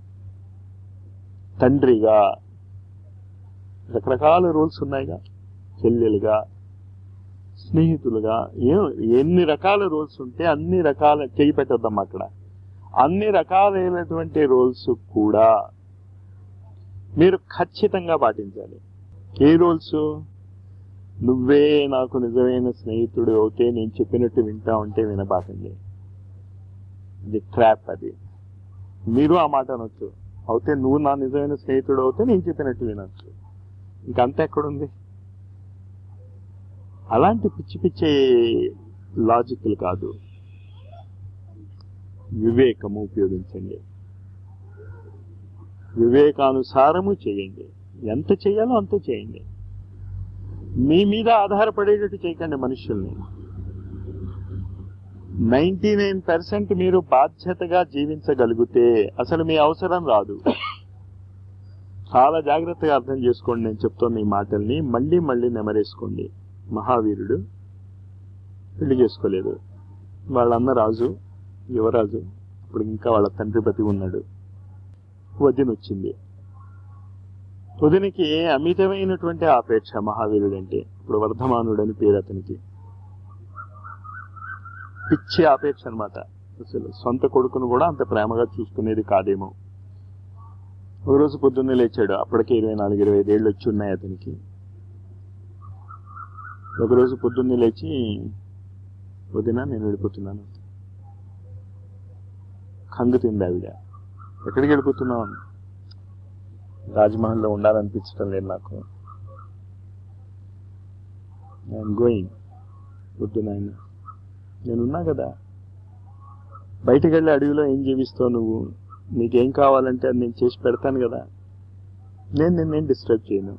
తండ్రిగా రకరకాల రూల్స్ ఉన్నాయిగా చెల్లెలుగా స్నేహితులుగా ఏ ఎన్ని రకాల రోల్స్ ఉంటే అన్ని రకాల చేయి పెట్టద్దాం అక్కడ అన్ని రకాలైనటువంటి రోల్స్ కూడా మీరు ఖచ్చితంగా పాటించాలి ఏ రోల్స్ నువ్వే నాకు నిజమైన స్నేహితుడు అవుతే నేను చెప్పినట్టు వింటా ఉంటే వినబాకండి ఇది ట్రాప్ అది మీరు ఆ మాట అనొచ్చు అవుతే నువ్వు నా నిజమైన స్నేహితుడు అవుతే నేను చెప్పినట్టు వినొచ్చు ఇంకంత ఎక్కడుంది అలాంటి పిచ్చి పిచ్చి లాజిక్లు కాదు వివేకము ఉపయోగించండి వివేకానుసారము చేయండి ఎంత చేయాలో అంత చేయండి మీ మీద ఆధారపడేటట్టు చేయకండి మనుషుల్ని నైన్టీ నైన్ పర్సెంట్ మీరు బాధ్యతగా జీవించగలిగితే అసలు మీ అవసరం రాదు చాలా జాగ్రత్తగా అర్థం చేసుకోండి నేను చెప్తున్న ఈ మాటల్ని మళ్ళీ మళ్ళీ నెమరేసుకోండి మహావీరుడు పెళ్లి చేసుకోలేదు వాళ్ళన్న రాజు యువరాజు ఇప్పుడు ఇంకా వాళ్ళ తండ్రి బతి ఉన్నాడు వదిన వచ్చింది వదినికి అమితమైనటువంటి ఆపేక్ష మహావీరుడు అంటే ఇప్పుడు వర్ధమానుడు అని పేరు అతనికి పిచ్చి ఆపేక్ష అనమాట అసలు సొంత కొడుకును కూడా అంత ప్రేమగా చూసుకునేది కాదేమో ఒక రోజు పొద్దున్నే లేచాడు అప్పటికే ఇరవై నాలుగు ఇరవై ఐదేళ్ళు వచ్చి ఉన్నాయి అతనికి ఒకరోజు పొద్దున్నే లేచి వదిన నేను వెళ్ళిపోతున్నాను కంగు తింది ఆవిడ ఎక్కడికి వెళ్ళిపోతున్నావు అని. రాజ్మహల్లో ఉండాలనిపించడం లేదు నాకు ఐఎమ్ గోయింగ్ వద్దు నాయన నేనున్నా కదా బయటికి వెళ్ళి అడవిలో ఏం జీవిస్తావు నువ్వు నీకేం కావాలంటే అది నేను చేసి పెడతాను కదా నేను నిన్నేం డిస్టర్బ్ చేయను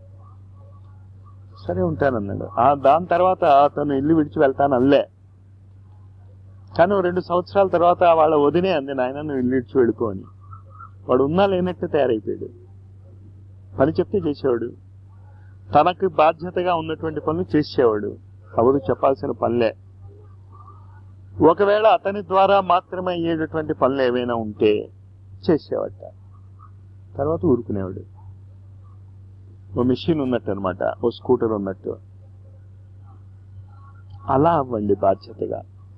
సరే ఉంటానన్నాడు ఆ దాని తర్వాత తను ఇల్లు విడిచి వెళ్తాను అల్లే కానీ ఓ రెండు సంవత్సరాల తర్వాత వాళ్ళ వదినే అంది నాయన నువ్వు ఇల్లు విడిచి వెళ్ళిపో అని వాడు ఉన్నా లేనట్టు తయారైపోయాడు పని చెప్తే చేసేవాడు తనకు బాధ్యతగా ఉన్నటువంటి పనులు చేసేవాడు ఎవరు చెప్పాల్సిన పనులే ఒకవేళ అతని ద్వారా మాత్రమే అయ్యేటటువంటి పనులు ఏవైనా ఉంటే చేసేవాట తర్వాత ఊరుకునేవాడు ఓ మిషన్ ఉన్నట్టు అనమాట ఓ స్కూటర్ ఉన్నట్టు అలా అవ్వండి బాధ్యతగా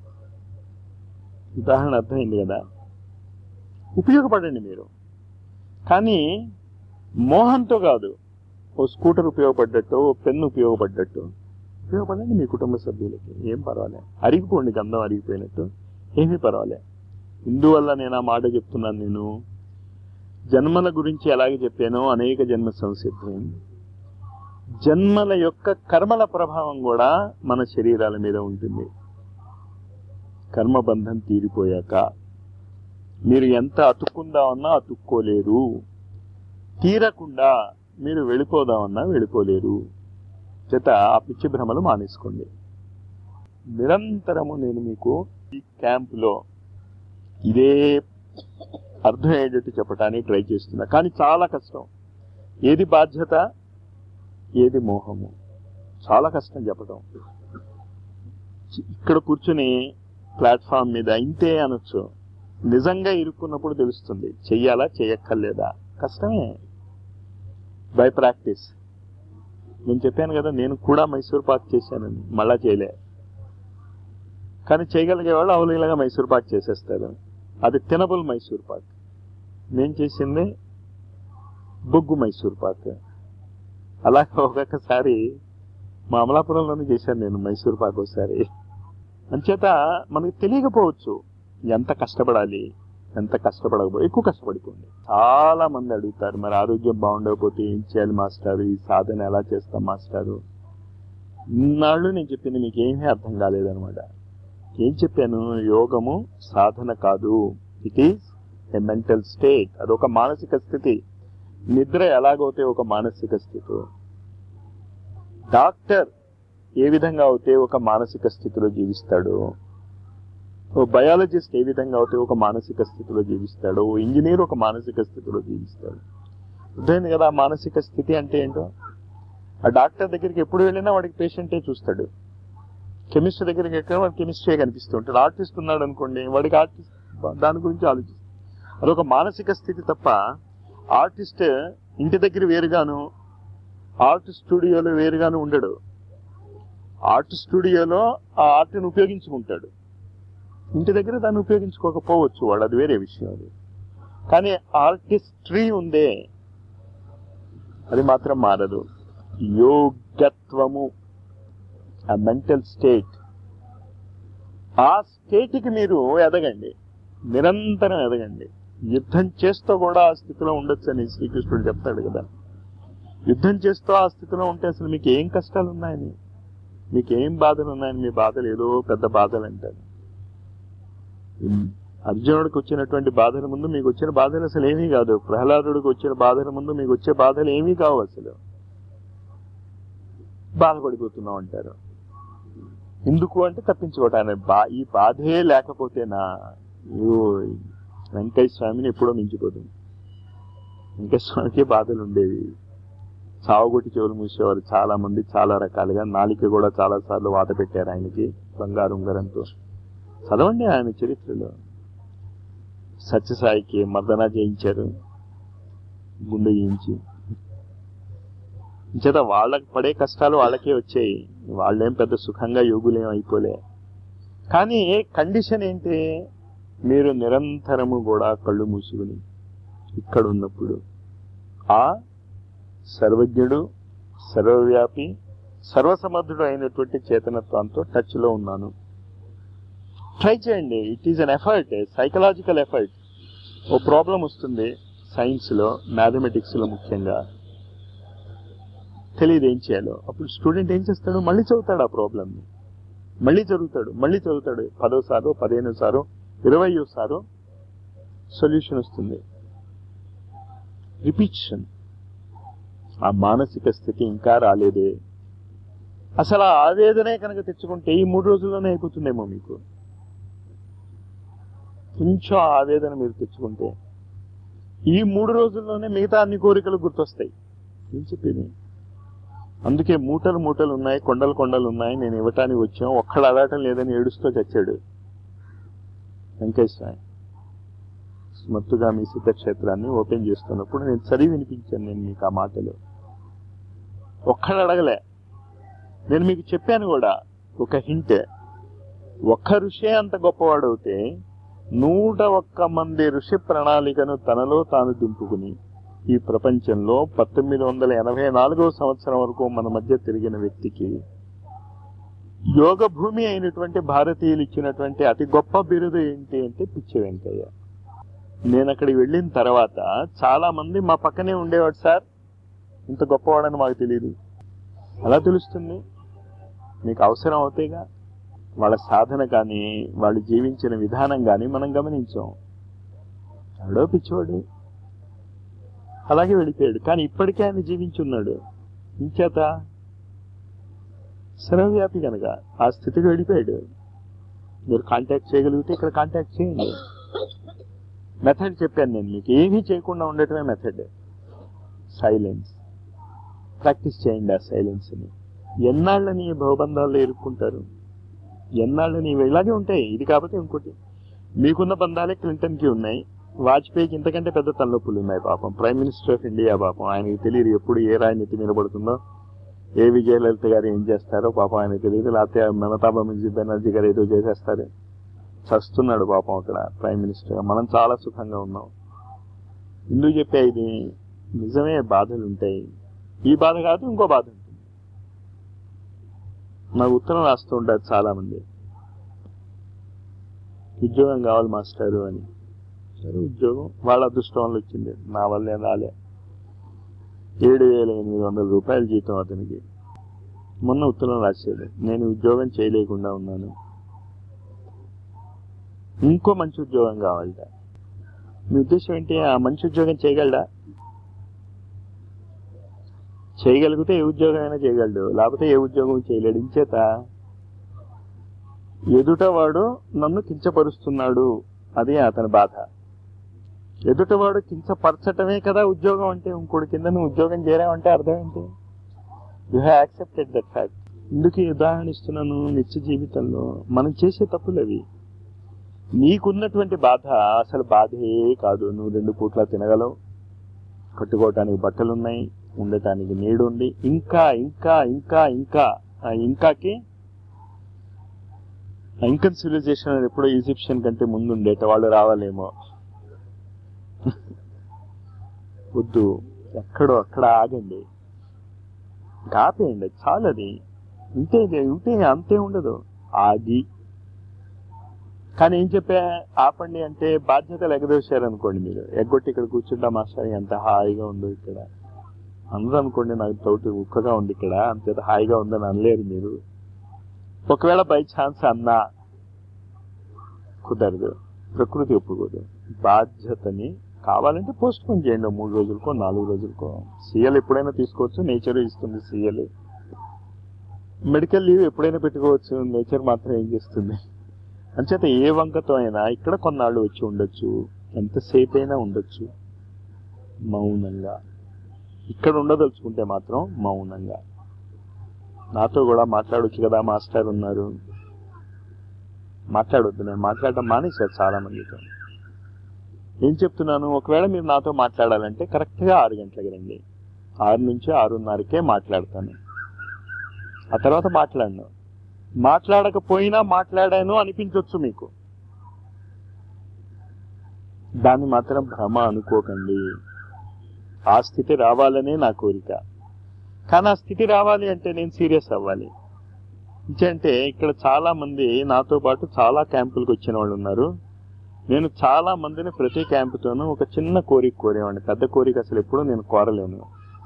ఉదాహరణ అర్థమైంది కదా ఉపయోగపడండి మీరు కానీ మోహంతో కాదు ఓ స్కూటర్ ఉపయోగపడ్డట్టు ఓ పెన్ను ఉపయోగపడ్డట్టు ఉపయోగపడండి మీ కుటుంబ సభ్యులకి ఏం పర్వాలే అరిగిపోండి గంధం అరిగిపోయినట్టు ఏమీ పర్వాలే ఇందువల్ల నేను ఆ మాట చెప్తున్నాను నేను జన్మల గురించి ఎలాగే చెప్పానో అనేక జన్మ సంసిద్ధం జన్మల యొక్క కర్మల ప్రభావం కూడా మన శరీరాల మీద ఉంటుంది కర్మబంధం తీరిపోయాక మీరు ఎంత అతుక్కుందామన్నా అతుక్కోలేరు తీరకుండా మీరు వెళ్ళిపోదామన్నా వెళ్ళిపోలేరు చేత ఆ పిచ్చి భ్రమలు మానేసుకోండి నిరంతరము నేను మీకు ఈ క్యాంపులో ఇదే అర్థమయ్యేటట్టు చెప్పడానికి ట్రై చేస్తున్నా కానీ చాలా కష్టం ఏది బాధ్యత ఏది మోహము చాలా కష్టం చెప్పడం ఇక్కడ కూర్చుని ప్లాట్ఫామ్ మీద ఇంతే అనొచ్చు నిజంగా ఇరుక్కున్నప్పుడు తెలుస్తుంది చెయ్యాలా చెయ్యక్కర్లేదా కష్టమే బై ప్రాక్టీస్ నేను చెప్పాను కదా నేను కూడా మైసూర్ పాక్ చేశానని మళ్ళా చేయలే కానీ చేయగలిగే వాళ్ళు అవలీలగా మైసూర్ పాక్ చేసేస్తారు అది తినబుల్ మైసూర్ పాక్ నేను చేసింది బొగ్గు మైసూర్ పాక్ అలాగే ఒక్కొక్కసారి మా అమలాపురంలోనే చేశాను నేను మైసూర్ పాక్ ఒకసారి అంచేత మనకి తెలియకపోవచ్చు ఎంత కష్టపడాలి ఎంత కష్టపడకపో ఎక్కువ కష్టపడిపోండి చాలా మంది అడుగుతారు మరి ఆరోగ్యం బాగుండకపోతే ఏం చేయాలి మాస్టారు ఈ సాధన ఎలా చేస్తాం మాస్టారు ఇన్నాళ్ళు నేను చెప్పింది మీకు ఏమీ అర్థం కాలేదనమాట ఏం చెప్పాను యోగము సాధన కాదు it is a mental state అదొక మానసిక స్థితి నిద్ర ఎలాగైతే ఒక మానసిక స్థితి డాక్టర్ ఏ విధంగా అయితే ఒక మానసిక స్థితిలో జీవిస్తాడో ఓ బయాలజిస్ట్ ఏ విధంగా అయితే ఒక మానసిక స్థితిలో జీవిస్తాడో ఓ ఇంజనీర్ ఒక మానసిక స్థితిలో జీవిస్తాడు అర్థమైంది కదా ఆ మానసిక స్థితి అంటే ఏంటో ఆ డాక్టర్ దగ్గరికి ఎప్పుడు వెళ్ళినా వాడికి పేషెంటే చూస్తాడు కెమిస్ట్ దగ్గరికి ఎక్కడ వాడికి కెమిస్ట్రీ కనిపిస్తూ ఉంటాడు ఆర్టిస్ట్ ఉన్నాడు అనుకోండి వాడికి ఆర్టిస్ట్ దాని గురించి ఆలోచిస్తాడు అదొక మానసిక స్థితి తప్ప ఆర్టిస్ట్ ఇంటి దగ్గర వేరుగాను ఆర్ట్ స్టూడియోలో వేరుగాను ఉండడు ఆర్ట్ స్టూడియోలో ఆ ఆర్ట్ని ఉపయోగించుకుంటాడు ఇంటి దగ్గర దాన్ని ఉపయోగించుకోకపోవచ్చు వాడు అది వేరే విషయం అది కానీ ఆర్టిస్ట్రీ ఉందే అది మాత్రం మారదు యోగత్వము ఆ మెంటల్ స్టేట్ ఆ స్టేట్కి మీరు ఎదగండి నిరంతరం ఎదగండి యుద్ధం చేస్తూ కూడా ఆ స్థితిలో ఉండొచ్చు అని శ్రీకృష్ణుడు చెప్తాడు కదా యుద్ధం చేస్తూ ఆ స్థితిలో ఉంటే అసలు మీకు ఏం కష్టాలు ఉన్నాయని మీకు ఏం బాధలు ఉన్నాయని మీ బాధలు ఏదో పెద్ద బాధలు అంటారు అర్జునుడికి వచ్చినటువంటి బాధల ముందు మీకు వచ్చిన బాధలు అసలు ఏమీ కాదు ప్రహ్లాదుడికి వచ్చిన బాధల ముందు మీకు వచ్చే బాధలు ఏమీ కావు అసలు బాధపడిపోతున్నాం అంటారు ఎందుకు అంటే తప్పించుకోవటానికి బా ఈ బాధే లేకపోతేనా అయ్యో, వెంకయ్య స్వామిని ఎప్పుడో మించిపోతుంది వెంకయ్య స్వామికి బాధలు ఉండేవి సావుగొట్టి చెవులు మూసేవారు చాలా మంది చాలా రకాలుగా నాలిక కూడా చాలా సార్లు వాత పెట్టారు ఆయనకి బంగారు ఉంగరంతో చదవండి ఆయన చరిత్రలో సత్యసాయికి మర్దన చేయించారు గుండె చేయించి చేత వాళ్ళకి పడే కష్టాలు వాళ్ళకే వచ్చాయి వాళ్ళేం పెద్ద సుఖంగా యోగులేం అయిపోలే కానీ కండిషన్ ఏంటి మీరు నిరంతరము కూడా కళ్ళు మూసుకుని ఇక్కడ ఉన్నప్పుడు ఆ సర్వజ్ఞుడు సర్వవ్యాపి సర్వసమర్థుడు అయినటువంటి చేతనత్వంతో టచ్ లో ఉన్నాను ట్రై చేయండి it is an effort psychological effort ఓ ప్రాబ్లం వస్తుంది సైన్స్ లో మ్యాథమెటిక్స్ లో ముఖ్యంగా తెలియదు ఏం చేయాలో అప్పుడు స్టూడెంట్ ఏం చేస్తాడు మళ్ళీ చదువుతాడు ఆ ప్రాబ్లమ్ ని మళ్ళీ చదువుతాడు మళ్ళీ చదువుతాడు పదో సారో పదిహేను సారో ఇరవై సారో సొల్యూషన్ వస్తుంది రిపీషన్ ఆ మానసిక స్థితి ఇంకా రాలేదే అసలు ఆ ఆవేదనే కనుక తెచ్చుకుంటే ఈ మూడు రోజుల్లోనే అయిపోతుందేమో మీకు కొంచెం ఆ ఆవేదన మీరు తెచ్చుకుంటే ఈ మూడు రోజుల్లోనే మిగతా అన్ని కోరికలు గుర్తొస్తాయి ఏం చెప్పేది అందుకే మూటలు మూటలు ఉన్నాయి కొండలు కొండలు ఉన్నాయి నేను ఇవ్వటానికి వచ్చాం ఒక్కడు అడగటం లేదని ఏడుస్తూ చచ్చాడు వెంకటేశ్వర స్మత్తుగా మీ సిద్ధక్షేత్రాన్ని ఓపెన్ చేస్తున్నప్పుడు నేను చదివి వినిపించాను నేను మీకు ఆ మాటలు ఒక్కడు అడగలే నేను మీకు చెప్పాను కూడా ఒక హింట్ ఒక్క ఋషే అంత గొప్పవాడవుతే నూట ఒక్క మంది ఋషి ప్రణాళికను తనలో తాను దింపుకుని ఈ ప్రపంచంలో పంతొమ్మిది వందల ఎనభై నాలుగవ సంవత్సరం వరకు మన మధ్య తిరిగిన వ్యక్తికి యోగ భూమి అయినటువంటి భారతీయులు ఇచ్చినటువంటి అతి గొప్ప బిరుదు ఏంటి అంటే పిచ్చి వెంకయ్య నేను అక్కడికి వెళ్ళిన తర్వాత చాలా మంది మా పక్కనే ఉండేవాడు సార్ ఇంత గొప్పవాడని మాకు తెలియదు అలా తెలుస్తుంది మీకు అవసరం అవుతాయిగా వాళ్ళ సాధన కానీ వాళ్ళు జీవించిన విధానం కానీ మనం గమనించాం ఎవడో పిచ్చివాడు అలాగే వెళ్ళిపోయాడు కానీ ఇప్పటికే ఆయన జీవించున్నాడు ఇంచేత సర్వవ్యాపి కనుక ఆ స్థితికి వెళ్ళిపోయాడు మీరు కాంటాక్ట్ చేయగలిగితే ఇక్కడ కాంటాక్ట్ చేయండి మెథడ్ చెప్పాను నేను మీకు ఏమీ చేయకుండా ఉండటమే మెథడ్ సైలెన్స్ ప్రాక్టీస్ చేయండి ఆ సైలెన్స్ని ఎన్నాళ్ళని ఈ భవబంధాల్లో ఇరుక్కుంటారు ఎన్నాళ్ళని ఇవి ఇలాగే ఉంటాయి ఇది కాకపోతే ఇంకోటి మీకున్న బంధాలే క్లింటన్కి ఉన్నాయి వాజ్పేయికి ఇంతకంటే పెద్ద తలనొప్పులు ఉన్నాయి పాపం ప్రైమ్ మినిస్టర్ ఆఫ్ ఇండియా పాపం ఆయనకి తెలియదు ఎప్పుడు ఏ రాజనీతి నిలబడుతుందో ఏ విజయలలిత గారు ఏం చేస్తారో పాపం ఆయనకు తెలియదు లేకపోతే మమతా బెనర్జీ బెనర్జీ గారు ఏదో చేసేస్తారు చస్తున్నాడు పాపం అక్కడ ప్రైమ్ మినిస్టర్ మనం చాలా సుఖంగా ఉన్నాం ఎందుకు చెప్పా ఇది నిజమే బాధలు ఉంటాయి ఈ బాధ కాదు ఇంకో బాధ ఉంటుంది నాకు ఉత్తరం రాస్తూ ఉంటారు చాలా మంది ఉద్యోగం కావాలి మాస్టారు అని సరే ఉద్యోగం వాళ్ళ అదృష్టం వల్ల వచ్చింది నా వల్ల ఏం రాలే ఏడు వేల ఎనిమిది వందల రూపాయల జీతం అతనికి మొన్న ఉత్తరం రాశాడు నేను ఉద్యోగం చేయలేకుండా ఉన్నాను ఇంకో మంచి ఉద్యోగం కావాలట మీ ఉద్దేశం ఏంటి ఆ మంచి ఉద్యోగం చేయగలడా చేయగలిగితే ఏ ఉద్యోగం అయినా చేయగలడు లేకపోతే ఏ ఉద్యోగం చేయలేడు ఇంచేత ఎదుటవాడు నన్ను కించపరుస్తున్నాడు అదే అతని బాధ ఎదుటవాడు కించపరచటమే కదా ఉద్యోగం అంటే ఇంకోటి కింద నువ్వు ఉద్యోగం చేరావంటే అర్థం ఏంటి you have accepted that fact ఎందుకు ఈ ఉదాహరణ ఇస్తున్నాను నిత్య జీవితంలో మనం చేసే తప్పులు అవి నీకున్నటువంటి బాధ అసలు బాధే కాదు నువ్వు రెండు పూట్ల తినగలవు కట్టుకోవటానికి బట్టలు ఉన్నాయి ఉండటానికి నీడు ఉంది ఇంకా ఇంకా ఇంకా ఇంకా ఆ ఇంకాకి ఇంకన్ సివిలైజేషన్ అనేది ఎప్పుడో ఈజిప్షియన్ కంటే ముందు ఉండేట వాళ్ళు రావాలేమో వద్దు ఎక్కడో అక్కడ ఆగండి కాపేయండి చాలది ఇంతే ఇంతే అంతే ఉండదు ఆగి కానీ ఏం చెప్పా ఆపండి అంటే బాధ్యతలు ఎగదోశారు అనుకోండి మీరు ఎగ్గొట్టి ఇక్కడ కూర్చుంటా మాస్టర్ ఎంత హాయిగా ఉందో ఇక్కడ అందరూ అనుకోండి నాకు తోటి ఉక్కగా ఉంది ఇక్కడ అంతేత హాయిగా ఉందని అనలేరు మీరు ఒకవేళ బై ఛాన్స్ అన్నా కుదరదు ప్రకృతి ఒప్పుకోదు బాధ్యతని కావాలంటే పోస్ట్ పోన్ చేయండి ఓ మూడు రోజులకో నాలుగు రోజులకో సీఎల్ ఎప్పుడైనా తీసుకోవచ్చు నేచర్ ఇస్తుంది సీఎల్ మెడికల్ లీవ్ ఎప్పుడైనా పెట్టుకోవచ్చు నేచర్ మాత్రం ఏం చేస్తుంది అంచేత ఏ వంకతో అయినా ఇక్కడ కొన్నాళ్ళు వచ్చి ఉండొచ్చు ఎంతసేపు అయినా ఉండొచ్చు మౌనంగా ఇక్కడ ఉండదలుచుకుంటే మాత్రం మౌనంగా నాతో కూడా మాట్లాడొచ్చు కదా మాస్టర్ ఉన్నారు మాట్లాడొద్దు నేను మాట్లాడడం మానేశారు చాలా మందితో ఏం చెప్తున్నాను ఒకవేళ మీరు నాతో మాట్లాడాలంటే కరెక్ట్గా ఆరు గంటలకి రండి ఆరు నుంచి ఆరున్నరకే మాట్లాడతాను ఆ తర్వాత మాట్లాడను మాట్లాడకపోయినా మాట్లాడాను అనిపించవచ్చు మీకు దాన్ని మాత్రం భ్రమ అనుకోకండి ఆ స్థితి రావాలనే నా కోరిక కానీ ఆ స్థితి రావాలి అంటే నేను సీరియస్ అవ్వాలి అంటే ఇక్కడ చాలా మంది నాతో పాటు చాలా క్యాంపులకు వచ్చిన వాళ్ళు ఉన్నారు నేను చాలా మందిని ప్రతి క్యాంపుతోనూ ఒక చిన్న కోరిక కోరేవాడిని పెద్ద కోరిక అసలు ఎప్పుడూ నేను కోరలేను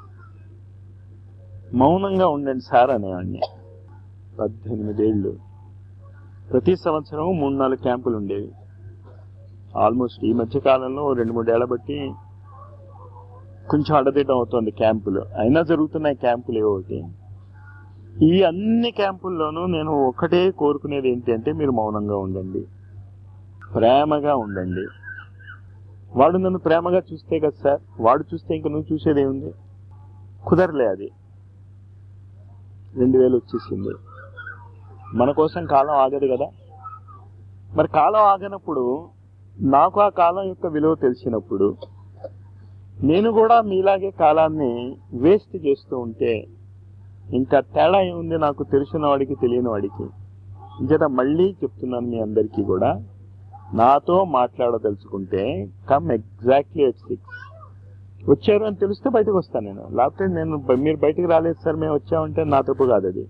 మౌనంగా ఉండండి సార్ అనేవాడిని పద్దెనిమిదేళ్ళు ప్రతి సంవత్సరం మూడు నాలుగు క్యాంపులు ఉండేవి ఆల్మోస్ట్ ఈ మధ్య కాలంలో ఓ రెండు మూడేళ్ల బట్టి కొంచెం అడదిడ్డం అవుతుంది క్యాంపులు అయినా జరుగుతున్నాయి క్యాంపులు ఏవో ఒకటి ఈ అన్ని క్యాంపుల్లోనూ నేను ఒకటే కోరుకునేది ఏంటి అంటే మీరు మౌనంగా ఉండండి ప్రేమగా ఉండండి వాడు నన్ను ప్రేమగా చూస్తే కదా సార్ వాడు చూస్తే ఇంక నువ్వు చూసేది ఏముంది కుదరలే అది రెండు వేలు వచ్చేసింది మన కోసం కాలం ఆగదు కదా మరి కాలం ఆగనప్పుడు నాకు ఆ కాలం యొక్క విలువ తెలిసినప్పుడు నేను కూడా మీలాగే కాలాన్ని వేస్ట్ చేస్తూ ఉంటే ఇంకా తేడా ఏముంది నాకు తెలిసిన వాడికి తెలియని వాడికి ఇంచేత మళ్ళీ చెప్తున్నాను మీ అందరికీ కూడా నాతో మాట్లాడదలుచుకుంటే కమ్ ఎగ్జాక్ట్లీ ఎట్ సిక్స్ వచ్చారు అని తెలిస్తే బయటకు వస్తాను నేను లేకపోతే నేను బ- మీరు బయటకు రాలేదు సార్ మేము వచ్చామంటే నా తప్పు కాదు అది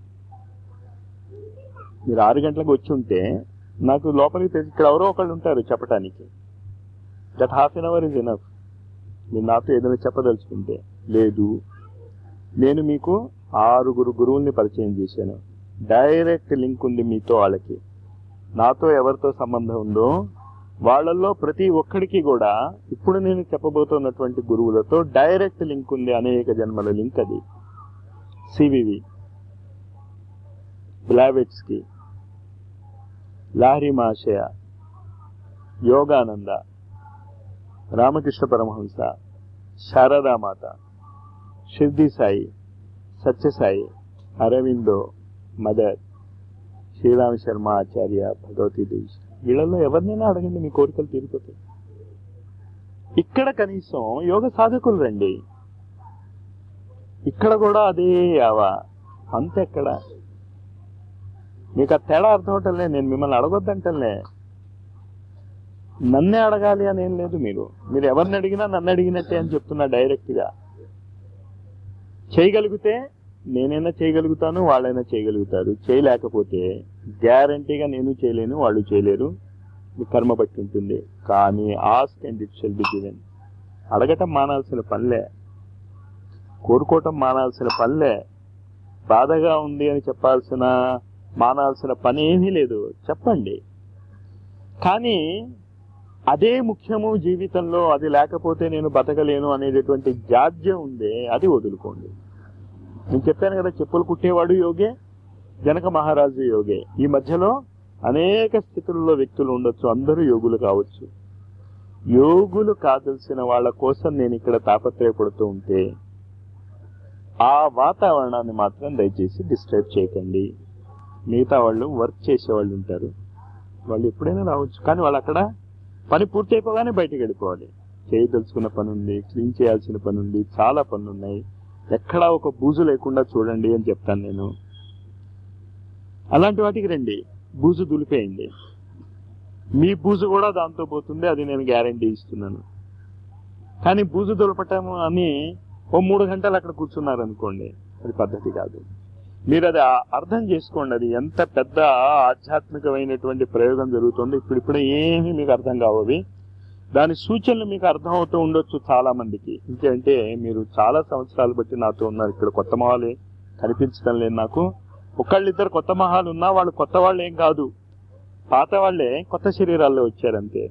మీరు ఆరు గంటలకు వచ్చి ఉంటే నాకు లోపలికి తెలిసి ఇక్కడ ఎవరో ఒకళ్ళు ఉంటారు చెప్పడానికి that half an hour is enough మీరు నాతో ఏదైనా చెప్పదలుచుకుంటే లేదు నేను మీకు ఆరుగురు గురువుల్ని పరిచయం చేశాను డైరెక్ట్ లింక్ ఉంది మీతో వాళ్ళకి నాతో ఎవరితో సంబంధం ఉందో వాళ్ళల్లో ప్రతి ఒక్కడికి కూడా ఇప్పుడు నేను చెప్పబోతున్నటువంటి గురువులతో డైరెక్ట్ లింక్ ఉంది అనేక జన్మల లింక్ అది CVV Blavatsky Lahiri Mahasaya Yogananda Ramakrishna Paramahamsa Saradamata Shirdi Sai Sathya Sai Aurobindo mother Shriram Sharma Acharya Bhagwati Devi వీళ్ళల్లో ఎవరినైనా అడగండి మీ కోరికలు తీరిపోతాయి ఇక్కడ కనీసం యోగ సాధకులు రండి ఇక్కడ కూడా అదే యావా అంతెక్కడ మీకు ఆ తేడా అర్థం అవటంలే నేను మిమ్మల్ని అడగొద్దంటలే నన్నే అడగాలి అని ఏం లేదు మీరు మీరు ఎవరిని అడిగినా నన్ను అడిగినట్టే అని చెప్తున్నా డైరెక్ట్ గా చేయగలిగితే నేనైనా చేయగలుగుతాను వాళ్ళైనా చేయగలుగుతారు చేయలేకపోతే గ్యారంటీగా నేను చేయలేను వాళ్ళు చేయలేరు మీ కర్మ బట్టి ఉంటుంది కానీ ask and it shall be given అడగటం మానాల్సిన పనిలే కోరుకోవటం మానాల్సిన పనిలే బాధగా ఉంది అని చెప్పాల్సిన మానాల్సిన పని ఏమీ లేదు చెప్పండి కానీ అదే ముఖ్యము జీవితంలో అది లేకపోతే నేను బతకలేను అనేటటువంటి జాడ్యం ఉందే అది వదులుకోండి నేను చెప్పాను కదా చెప్పులు కుట్టేవాడు యోగే జనక మహారాజు యోగే ఈ మధ్యలో అనేక స్థితుల్లో వ్యక్తులు ఉండొచ్చు అందరూ యోగులు కావచ్చు యోగులు కాదలసిన వాళ్ళ కోసం నేను ఇక్కడ తాపత్రయపడుతూ ఉంటే ఆ వాతావరణాన్ని మాత్రం దయచేసి డిస్టర్బ్ చేయకండి మిగతా వాళ్ళు వర్క్ చేసే వాళ్ళు ఉంటారు వాళ్ళు ఎప్పుడైనా రావచ్చు కానీ వాళ్ళు అక్కడ పని పూర్తి అయిపోగానే బయటికి వెళ్ళిపోవాలి చేయదలుచుకున్న పని ఉంది క్లీన్ చేయాల్సిన పని ఉంది చాలా పనులు ఉన్నాయి ఎక్కడా ఒక బూజు లేకుండా చూడండి అని చెప్తాను నేను అలాంటి వాటికి రండి బూజు దులిపేయండి మీ బూజు కూడా దాంతో పోతుంది అది నేను గ్యారంటీ ఇస్తున్నాను కానీ బూజు దులపటం అని ఓ మూడు గంటలు అక్కడ కూర్చున్నారు అనుకోండి అది పద్ధతి కాదు మీరు అది ఆ- అర్థం చేసుకోండి అది ఎంత పెద్ద ఆధ్యాత్మికమైనటువంటి ప్రయోగం జరుగుతుంది ఇప్పుడిప్పుడే ఏమీ మీకు అర్థం కావవి దాని సూచనలు మీకు అర్థం అవుతూ ఉండొచ్చు చాలా మందికి ఇంకేంటే మీరు చాలా సంవత్సరాలు బట్టి నాతో ఉన్నారు ఇక్కడ కొత్త మొహాలే కనిపించడం లేదు నాకు ఒకళ్ళిద్దరు కొత్త మొహాలు ఉన్నా వాళ్ళు కొత్త వాళ్ళు ఏం కాదు పాత వాళ్ళే కొత్త శరీరాల్లో వచ్చారంతే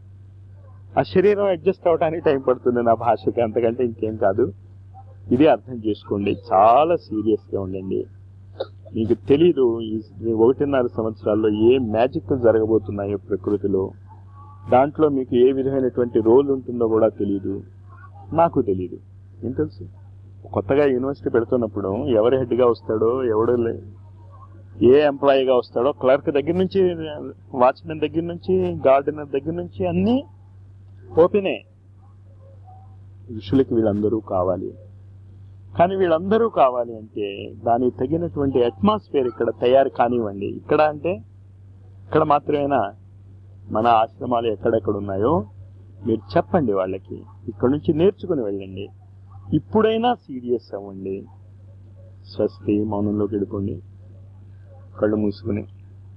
ఆ శరీరం అడ్జస్ట్ అవడానికి టైం పడుతుంది నా భాషకి అంతకంటే ఇంకేం కాదు ఇది అర్థం చేసుకోండి చాలా సీరియస్ గా ఉండండి మీకు తెలీదు ఈ ఒకటిన్నర సంవత్సరాల్లో ఏ మ్యాజిక్ జరగబోతున్నాయో ప్రకృతిలో దాంట్లో మీకు ఏ విధమైనటువంటి రోల్ ఉంటుందో కూడా తెలియదు నాకు తెలియదు ఏం తెలుసు కొత్తగా యూనివర్సిటీ పెడుతున్నప్పుడు ఎవరు head గా వస్తాడో ఎవడు లే- ఏ ఎంప్లాయీగా వస్తాడో క్లర్క్ దగ్గర నుంచి వాచ్మెన్ దగ్గర నుంచి గార్డెనర్ దగ్గర నుంచి అన్నీ ఓపెనే ఋషులకి వీళ్ళందరూ కావాలి కానీ వీళ్ళందరూ కావాలి అంటే దానికి తగినటువంటి అట్మాస్ఫియర్ ఇక్కడ తయారు కానివ్వండి ఇక్కడ అంటే ఇక్కడ మాత్రమేనా మన ఆశ్రమాలు ఎక్కడెక్కడ ఉన్నాయో మీరు చెప్పండి వాళ్ళకి ఇక్కడ నుంచి నేర్చుకుని వెళ్ళండి ఇప్పుడైనా సీరియస్ అవ్వండి స్వస్తి మౌనంలోకి వెళ్ళిపోండి కళ్ళు మూసుకుని